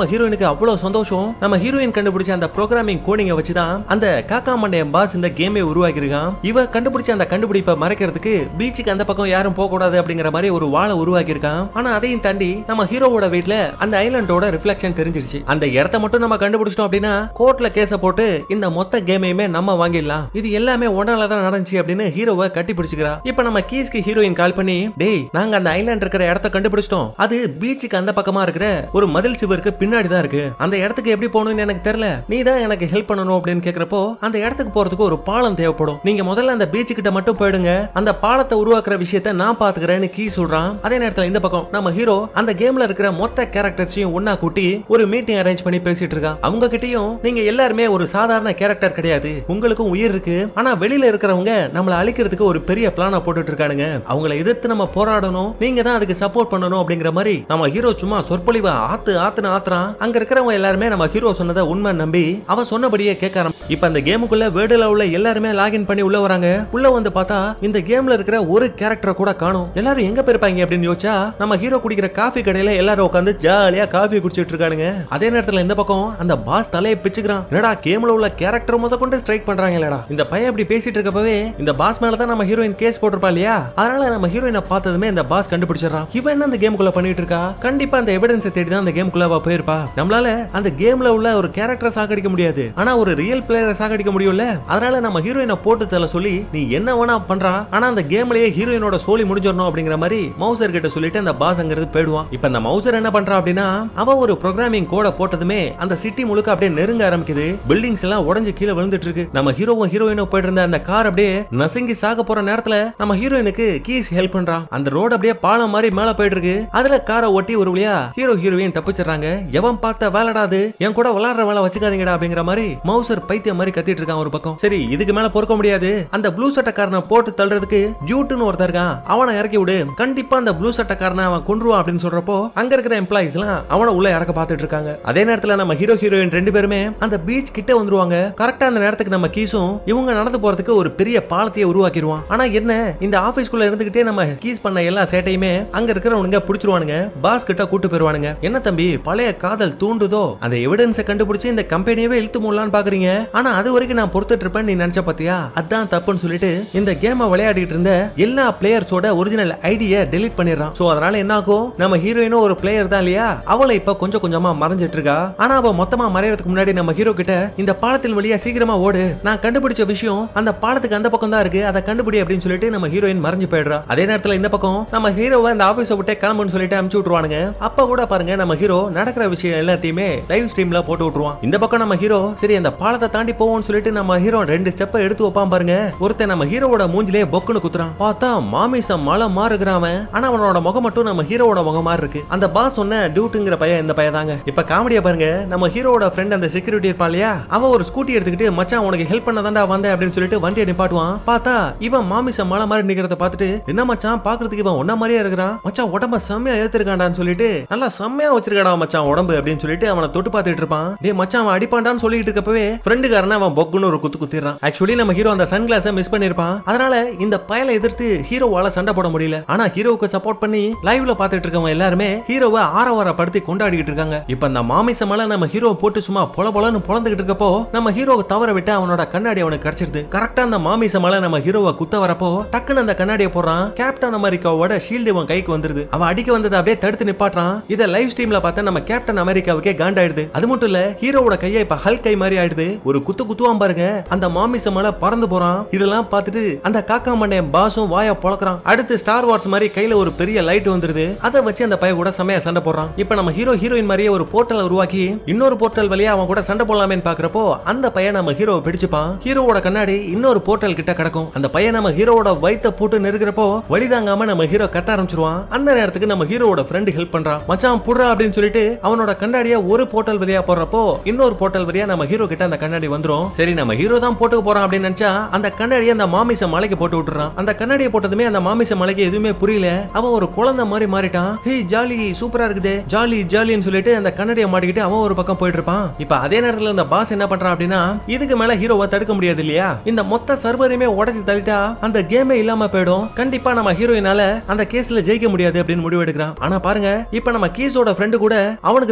நம்ம ஹீரோயினுக்கு அவ்வளவு சந்தோஷம் நம்ம ஹீரோயின் கண்டுபிடிச்ச அந்த ப்ரோக்ராமிங் கோடிங்க வச்சுதான் அந்த காக்கா மண்டையன் பாஸ் இந்த கேமே உருவாக்கியிருக்கான் இவ கண்டுபிடிச்ச அந்த கண்டுபிடிப்பை மறைக்கிறதுக்கு பீச்சுக்கு அந்த பக்கம் யாரும் போக கூடாது அப்படிங்கிற மாதிரி ஒரு வாழை உருவாக்கியிருக்கான் ஆனா அதையும் தாண்டி நம்ம ஹீரோவோட வீட்ல அந்த ஐலாண்டோட ரிஃப்ளெக்ஷன் தெரிஞ்சிருச்சு அந்த இடத்த மட்டும் நம்ம கண்டுபிடிச்சிட்டோம் அப்படின்னா கோர்ட்ல கேஸ போட்டு இந்த மொத்த கேமையுமே நம்ம வாங்கிடலாம் இது எல்லாமே ஒன்னால தான் நடந்துச்சு அப்படின்னு ஹீரோவை கட்டி பிடிச்சிக்கிறா இப்ப நம்ம கீஸ்க்கு ஹீரோயின் கால் பண்ணி டேய் நாங்க அந்த ஐலாண்ட் இருக்கிற இடத்த கண்டுபிடிச்சிட்டோம் அது பீச்சுக்கு அந்த பக்கமா இருக்கிற ஒரு மதில் சிவருக்கு பின்னாடி தான் இருக்கு அந்த இடத்துக்கு எப்படி போகணும்னு எனக்கு தெரியல நீ தான் எனக்கு ஹெல்ப் பண்ணணும் அப்படின்னு கேக்குறப்போ அந்த இடத்துக்கு போறதுக்கு ஒரு பாலம் தேவைப்படும் நீங்க முதல்ல அந்த பீச்சு கிட்ட மட்டும் போயிடுங்க அந்த பாலத்தை உருவாக்குற விஷயத்த நான் பாத்துக்கிறேன்னு கீ சொல்றான் அதே நேரத்துல இந்த பக்கம் நம்ம ஹீரோ அந்த கேம்ல இருக்கிற மொத்த கேரக்டர்ஸையும் ஒன்னா கூட்டி ஒரு மீட்டிங் அரேஞ்ச் பண்ணி பேசிட்டு இருக்கான் அவங்க கிட்டயும் நீங்க எல்லாருமே ஒரு சாதாரண கேரக்டர் கிடையாது உங்களுக்கும் உயிர் இருக்கு ஆனா வெளியில இருக்கிறவங்க நம்மள அழிக்கிறதுக்கு ஒரு பெரிய பிளான போட்டுட்டு இருக்கானுங்க அவங்கள எதிர்த்து நம்ம போராடணும் நீங்க தான் அதுக்கு சப்போர்ட் பண்ணணும் அப்படிங்கிற மாதிரி நம்ம ஹீரோ சும்மா சொற்பொழிவா ஆத்து ஆத்துன்னு ஆத்துறான் அங்க இருக்கிறவங்க எல்லாருமே நம்ம ஹீரோ சொன்னதை உண்மை நம்பி அவன் சொன்னபடியே கேட்க ஆரம்பி இப்ப அந்த கேமுக்குள்ள வேர்டுல உள்ள எல்லாருமே லாகின் பண்ணி உள்ள வராங்க உள்ள வந்து பார்த்தா இந்த கேம்ல இருக்கிற ஒரு கேரக்டரை கூட காணும் எல்லாரும் எங்க போயிருப்பாங்க அப்படின்னு யோசிச்சா நம்ம ஹீரோ குடிக்கிற காஃபி கடையில எல்லாரும் உட்காந்து ஜாலியா காஃபி குடிச்சிட்டு இருக்கானுங்க அதே நேரத்துல இந்த பக்கம் அந்த பாஸ் தலையை பிச்சுக்கிறான் என்னடா கேம்ல உள்ள கேரக்டர் முத கொண்டு ஸ்ட்ரைக் பண்றாங்க இல்லடா இந்த பையன் இப்படி பேசிட்டு இருக்கப்பவே இந்த பாஸ் மேல தான் நம்ம ஹீரோயின் கேஸ் போட்டிருப்பா இல்லையா அதனால நம்ம ஹீரோயினை பார்த்ததுமே இந்த பாஸ் கண்டுபிடிச்சிடறான் இவன் என்ன அந்த கேமுக்குள்ள பண்ணிட்டு இருக்கா கண்டிப்பா அந்த எவிடன்ஸை தேடி தான் அந்த கேமுக்குள்ள அவ போயிருப்பா நம்மளால அந்த கேம்ல உள்ள ஒரு கேரக்டரை சாகடிக்க முடியாது ஆனா ஒரு ரியல் பிளேயரை சாகடிக்க முடியும்ல அதனால நம்ம ஹீரோயினை போட்டு தர சொல்லி நீ என்ன வேணா பண்றா ஆனா அந்த கேம்லயே ஹீரோயினோட சோலி முடிஞ்சிடணும் அப்படிங்கிற மாதிரி மவுசர் கிட்ட சொல்லிட்டு அந்த பாஸ் அங்கிருந்து போயிடுவான் இப்ப அந்த மவுசர் என்ன பண்றா அப்படின்னா அவ ஒரு ப்ரோக்ராமிங் கோட போட்டதுமே அந்த சிட்டி முழுக்க அப்படியே நெருங்க ஆரம்பிக்குது பில்டிங்ஸ் எல்லாம் உடஞ்சு கீழே விழுந்துட்டு இருக்கு நம்ம ஹீரோவும் ஹீரோயினும் போயிட்டு இருந்த அந்த கார் அப்படியே நசுங்கி சாக போற நேரத்துல நம்ம ஹீரோயினுக்கு கீஸ் ஹெல்ப் பண்றான் அந்த ரோடு அப்படியே பாலம் மாதிரி மேல போயிட்டு இருக்கு அதுல காரை ஒட்டி ஒரு வழியா ஹீரோ ஹீரோயின் தப்பிச்சிடுறாங்க எவன் பார்த்த வேலைடாது என் கூட விளாடுற வேலை வச்சுக்காதீங்கடா அப்படிங்கிற மாதிரி மவுசர் பைத்தியம் மாதிரி கத்திட்டு இருக்கான் ஒரு பக்கம் சரி இதுக்கு மேல பொறுக்க முடியாது அந்த ப்ளூ சட்டக்காரனை போட்டு தள்ளுறதுக்கு ஜூட்டுன்னு ஒருத்தர் இருக்கான் அவனை இறக்கி விடு கண்டிப்பா அந்த ப்ளூ சட்டக்காரனை அவன் கொன்றுவான் அப்படின்னு சொல்றப்போ அங்க இருக்கிற எம்ப்ளாயிஸ் எல்லாம் அவனை உள்ள இறக்க பார்த்துட்டு இருக்காங்க அதே நேரத்துல நம்ம ஹீரோ ஹீரோயின் ரெண்டு பேருமே அந்த பீச் கிட்ட வந்துருவாங்க கரெக்டா அந்த நேரத்துக்கு நம்ம கீஸும் இவங்க நடந்து போறதுக்கு ஒரு பெரிய பாலத்தையே உருவாக்கிடுவான் ஆனா என்ன இந்த ஆபீஸ்க்குள்ள இருந்துகிட்டே நம்ம கீஸ் பண்ண எல்லா சேட்டையுமே அங்க இருக்கிறவனுங்க புடிச்சிருவானுங்க பாஸ் கிட்ட கூட்டு போயிருவானுங்க என்ன தம்பி பழைய காதல் தூண்டுதோ அந்த எவிடன்ஸை கண்டுபிடிச்சு இந்த கம்பெனியவே இழுத்து மூடலான்னு பாக்குறீங்க ஆனா அது வரைக்கும் நான் பொறுத்துட்டு இருப்பேன் நீ நினைச்ச பாத்தியா அதான் தப்புன்னு சொல்லிட்டு இந்த கேமை விளையாடிட்டு இருந்த எல்லா பிளேயர்ஸோட ஒரிஜினல் ஐடியை டெலீட் பண்ணிடுறான் சோ அதனால என்ன ஆகும் நம்ம ஹீரோயினும் ஒரு பிளேயர் தான் இல்லையா அவளை இப்ப கொஞ்சம் கொஞ்சமா மறைஞ்சிட்டு இருக்கா ஆனா அவ மொத்தமா மறையறதுக்கு முன்னாடி நம்ம ஹீரோ கிட்ட இந்த பாலத்தின் வழியா சீக்கிரமா ஓடு நான் கண்டுபிடிச்ச விஷயம் அந்த பாலத்துக்கு அந்த பக்கம் தான் இருக்கு அதை கண்டுபிடி அப்படின்னு சொல்லிட்டு நம்ம ஹீரோயின் மறைஞ்சு போயிடுறா அதே நேரத்துல இந்த பக்கம் நம்ம ஹீரோவை இந்த ஆபீஸ விட்டே கிளம்புன்னு சொல்லிட்டு அனுப்பிச்சு விட்டுருவானுங்க அப்ப கூட பாருங்க நம்ம ஹீரோ நடக்கிற விஷயம் எல்லாத்தையுமே லைவ் ஸ்ட்ரீம்ல போட்டு விட்டுருவான் இந்த பக்கம் நம்ம ஹீரோ சரி அந்த பாலத்தை தாண்டி போவோம்னு சொல்லிட்டு நம்ம ஹீரோ ரெண்டு ஸ்டெப் எடுத்து வைப்பான் பாருங்க ஒருத்தன் நம்ம ஹீரோவோட மூஞ்சிலே பொக்குன்னு குத்துறான் பார்த்தா மாமிசம் மலை மாறுகிறான் அவன் ஆனா அவனோட முகம் மட்டும் நம்ம ஹீரோவோட முகம் மாதிரி இருக்கு அந்த பாஸ் சொன்ன டியூட்டுங்கிற பையன் இந்த பையன் தாங்க இப்ப காமெடியா பாருங்க நம்ம ஹீரோவோட ஃப்ரெண்ட் அந்த செக்யூரிட்டி இருப்பான் இல்லையா அவன் ஒரு ஸ்கூட்டி எடுத்துக்கிட்டு மச்சான் உனக்கு ஹெல்ப் பண்ண தாண்டா வந்தேன் அப்படின்னு சொல்லிட்டு வண்டியை நிப்பாட்டுவான் பார்த்தா இவன் மாமிசம் மலை மாதிரி நிக்கிறத பார்த்துட்டு என்ன மச்சான் பாக்குறதுக்கு இவன் ஒன்ன மாதிரியே இருக்கிறான் மச்சான் உடம்ப செம்மையா ஏத்திருக்காண்டான்னு சொல்லிட்டு நல்லா செம்மையா வச்சிருக்காடா மச்சான் உடம்பு அப்படின்னு சொல்லிட்டு அவனை தொட்டு பார்த்துட்டு இருப்பான் டேய் மச்சான் அவன் அடிப்பான்டான்னு சொல்லிட்டு இருக்கப்பவே ஃப்ரெண்டுக்காரன அவன் பொக்குன்னு ஒரு குத்து குத்திடுறான் ஆக்சுவலி நம்ம ஹீரோ அந்த சன் கிளாஸை மிஸ் பண்ணிருப்பான் அதனால இந்த பயலை எதிர்த்து ஹீரோவால சண்டை போட முடியல ஆனா ஹீரோவுக்கு சப்போர்ட் பண்ணி லைவ்ல பார்த்துட்டு இருக்கவங்க எல்லாருமே ஹீரோவை ஆரவாரப்படுத்தி கொண்டாடிக்கிட்டு இருக்காங்க இப்ப அந்த மாமிச மேல நம்ம ஹீரோ போட்டு சும்மா பொல பொலன்னு பொழந்துகிட்டு இருக்கப்போ நம்ம ஹீரோவை தவற விட்டு அவனோட கண்ணாடி அவனுக்கு கிடைச்சிருது கரெக்டா அந்த மாமிச மேல நம்ம ஹீரோவை குத்த வரப்போ டக்குன்னு அந்த கண்ணாடியை போடுறான் கேப்டன் அமெரிக்காவோட ஷீல்டு இவன் கைக்கு வந்துருது அவன் அடிக்க வந்ததை அப்படியே தடுத்து நிப்பாட்டுறான் இதை லைவ் ஸ்ட்ரீம்ல பார்த்தா நம்ம கேப்டன் அமெரிக்காவுக்கே காண்டாயிடுது அது மட்டும் இல்ல ஹீரோவோட கையை இப்ப ஹல் கை மாதிரி ஆயிடுது ஒரு குத்து குத்துவான் பாருங்க அந்த மாமிச மேல பறந்து போறான் இதெல்லாம் பார்த்துட்டு அந்த காக்கா மண்டே பாஸும் வாய பொளக்குறான் அடுத்து ஸ்டார் வார்ஸ் மாதிரி கையில ஒரு பெரிய லைட் வந்துருது அதை வச்சு அந்த பைய கூட செமையா சண்டை போடுறான் இப்ப நம்ம ஹீரோ ஹீரோயின் மாதிரியே ஒரு போர்ட்டல் உருவாக்கி இன்னொரு போர்ட்டல் வழியா அவன் கூட சண்டை போடலாமேன்னு பாக்குறப்போ அந்த பையன் நம்ம ஹீரோவை பிடிச்சுப்பான் ஹீரோவோட கண்ணாடி இன்னொரு போர்ட்டல் கிட்ட கிடக்கும் அந்த பையன் நம்ம ஹீரோவோட வயித்தை போட்டு நெருக்கிறப்போ வழிதாங்காம நம்ம ஹீரோ கத்த ஆரம்பிச்சிருவான் அந்த நேரத்துக்கு நம்ம ஹீரோவோட ஃப்ரெண்ட் ஹெல்ப் பண்றான் மச்சான் புடுறா அப்படின்னு சொல்லிட்டு அவனோட கண்ணாடிய ஒரு போர்ட்டல் வழியா போடுறப்போ இன்னொரு போர்ட்டல் வழியா நம்ம ஹீரோ கிட்ட அந்த கண்ணாடி வந்துரும் சரி நம்ம ஹீரோ தான் போட்டுக்க போறான் அப்படின்னு நினைச்சா அந்த கண்ணாடியை அந்த மாமிச மலைக்கு போட்டு விட்டுறான் அந்த கண்ணாடியை போட்டதுமே அந்த மாமிச மலைக்கு எதுவுமே புரியல அவன் ஒரு குழந்தை மாதிரி மாறிட்டான் ஹே ஜாலி சூப்பரா இருக்குதே ஜாலி ஜாலின்னு சொல்லிட்டு அந்த கண்ணாடியை மாட்டிக்கிட்டு அவன் ஒரு பக்கம் போயிட்டு இருப்பான் இப்ப அதே நேரத்துல இந்த பாஸ் என்ன பண்றான் அப்படின்னா இதுக்கு மேல ஹீரோவை தடுக்க முடியாது இல்லையா இந்த மொத்த சர்வரையுமே உடைச்சு தள்ளிட்டா அந்த கேமே இல்லாம போயிடும் கண்டிப்பா நம்ம ஹீரோயினால அந்த கேஸ்ல ஜெயிக்க முடியாது அப்படின்னு முடிவு எடுக்கிறான் ஆனா பாருங்க இப்ப நம்ம கீஸோட ஃப்ரெண்டு கூட அவனுக்கு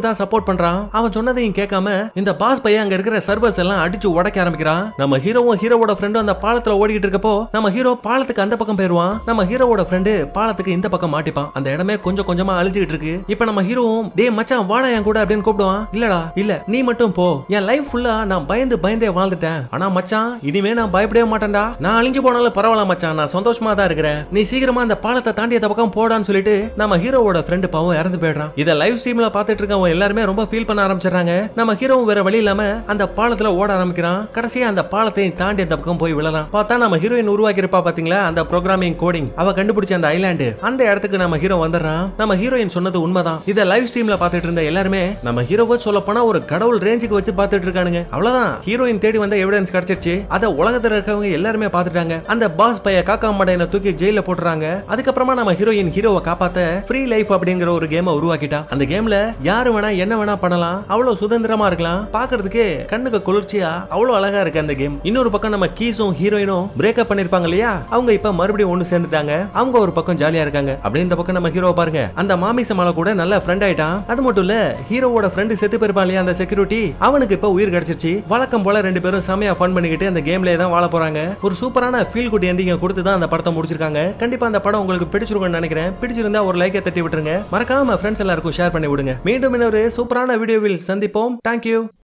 தான் சப்போர்ட் பண்றான் அவன் சொன்னதையும் கேட்காம இந்த பாஸ் பையன் அங்க இருக்கிற சர்வர்ஸ் எல்லாம் அடிச்சு உடைக்க ஆரம்பிக்கிறான் நம்ம ஹீரோவும் ஹீரோவோட ஃப்ரெண்டும் அந்த பாலத்துல ஓடிக்கிட்டு இருக்கப்போ நம்ம ஹீரோ பாலத்துக்கு அந்த பக்கம் போயிருவான் நம்ம ஹீரோவோட ஃப்ரெண்டு பாலத்துக்கு இந்த பக்கம் மாட்டிப்பான் அந்த இடமே கொஞ்சம் கொஞ்சமா அழிஞ்சுக்கிட்டு இருக்கு இப்ப நம்ம ஹீரோவும் டே மச்சான் வாடா என் கூட அப்படின்னு கூப்பிடுவான் இல்லடா இல்ல நீ மட்டும் போ என் லைஃப் ஃபுல்லா நான் பயந்து பயந்தே வாழ்ந்துட்டேன் ஆனா மச்சான் இனிமே நான் பயப்படவே மாட்டேன்டா நான் அழிஞ்சு போனாலும் பரவாயில்ல மச்சான் நான் சந்தோஷமா தான் இருக்கிறேன் நீ சீக்கிரமா அந்த பாலத்தை தாண்டி அந்த பக்கம் போடான்னு சொல்லிட்டு நம்ம ஹீரோவோட ஃப்ரெண்டு பாவம் இறந்து போயிடுறான் இதை லைவ் ஸ்ட்ரீம்ல பார்த்துட்டு இருக்கவங்க எல்லாருமே ரொம்ப ஃபீல் பண்ண ஆரம்பிச்சிடுறாங்க நம்ம ஹீரோவும் வேற வழி இல்லாம அந்த பாலத்துல ஓட ஆரம்பிக்கிறான் கடைசியா அந்த பாலத்தையும் தாண்டி அந்த பக்கம் போய் விழறான் பார்த்தா நம்ம ஹீரோயின் உருவாக்கியிருப்பா பாத்தீங்களா அந்த ப்ரோக்ராமிங் கோடிங் அவ கண்டுபிடிச்ச அந்த ஐலாண்டு அந்த இடத்துக்கு நம்ம ஹீரோ வந்துடுறான் நம்ம ஹீரோயின் சொன்னது உண்மைதான் இதை லைவ் ஸ்ட்ரீம்ல பார்த்துட்டு இருந்த எல்லாருமே நம்ம ஹீரோவை சொல்ல போனா ஒரு கடவுள் ரேஞ்சுக்கு வச்சு பார்த்துட்டு இருக்கானுங்க அவ்வளவுதான் ஹீரோயின் தேடி வந்த எவிடன்ஸ் கிடைச்சிருச்சு அத உலகத்துல இருக்கவங்க எல்லாருமே பார்த்துட்டாங்க அந்த பாஸ் பைய காக்கா மடையனை தூக்கி ஜெயில போட்டுறாங்க அதுக்கப்புறமா நம்ம ஹீரோயின் ஹீரோவை காப்பாத்த ஃப்ரீ லைஃப் அப்படிங்கிற ஒரு கேமை உருவாக்கிட்டா அந்த கேம்ல யாரு வேணா என்ன வேணா பண்ணலாம் அவ்வளவு சுதந்திரமா இருக்கலாம் பாக்குறதுக்கு கண்ணுக்கு குளிர்ச்சியா அவ்வளவு அழகா இருக்கு அந்த கேம் இன்னொரு பக்கம் நம்ம கீஸும் ஹீரோயினும் பிரேக்கப் பண்ணிருப்பாங்க இல்லையா அவங்க இப்ப மறுபடியும் ஒண்ணு சேர்ந்துட்டாங்க அவங்க ஒரு பக்கம் ஜாலியா இருக்காங்க அப்படியே இந்த பக்கம் நம்ம ஹீரோவை பாருங்க அந்த மாமிச மலை கூட நல்ல ஃப்ரெண்ட் ஆயிட்டான் அது மட்டும் இல்ல ஹீரோவோட ஃப்ரெண்டு செத்து போயிருப்பான் இல்லையா அந்த செக்யூரிட்டி அவனுக்கு இப்ப உயிர் கிடைச்சிருச்சு வழக்கம் போல ரெண்டு பேரும் செமையா ஃபன் பண்ணிக்கிட்டு அந்த கேம்லயே தான் வாழ போறாங்க ஒரு சூப்பரான ஃபீல் குட் எண்டிங்க கொடுத்து தான் அந்த படத்தை முடிச்சிருக்காங்க கண்டிப்பா அந்த படம் உங்களுக்கு பிடிச்சிருக்கும்னு நினைக்கிறேன் பிடிச்சிருந்தா ஒரு லைக்கை தட்டி விட்டுருங்க மறக்காம ஃப்ரெண்ட்ஸ் எல்லாருக்கும் ஷேர் பண்ணி விடுங்க மீண்டும் இன்னொரு சூப்பரான வீடியோவில் சந்திப்போம் தேங்க்யூ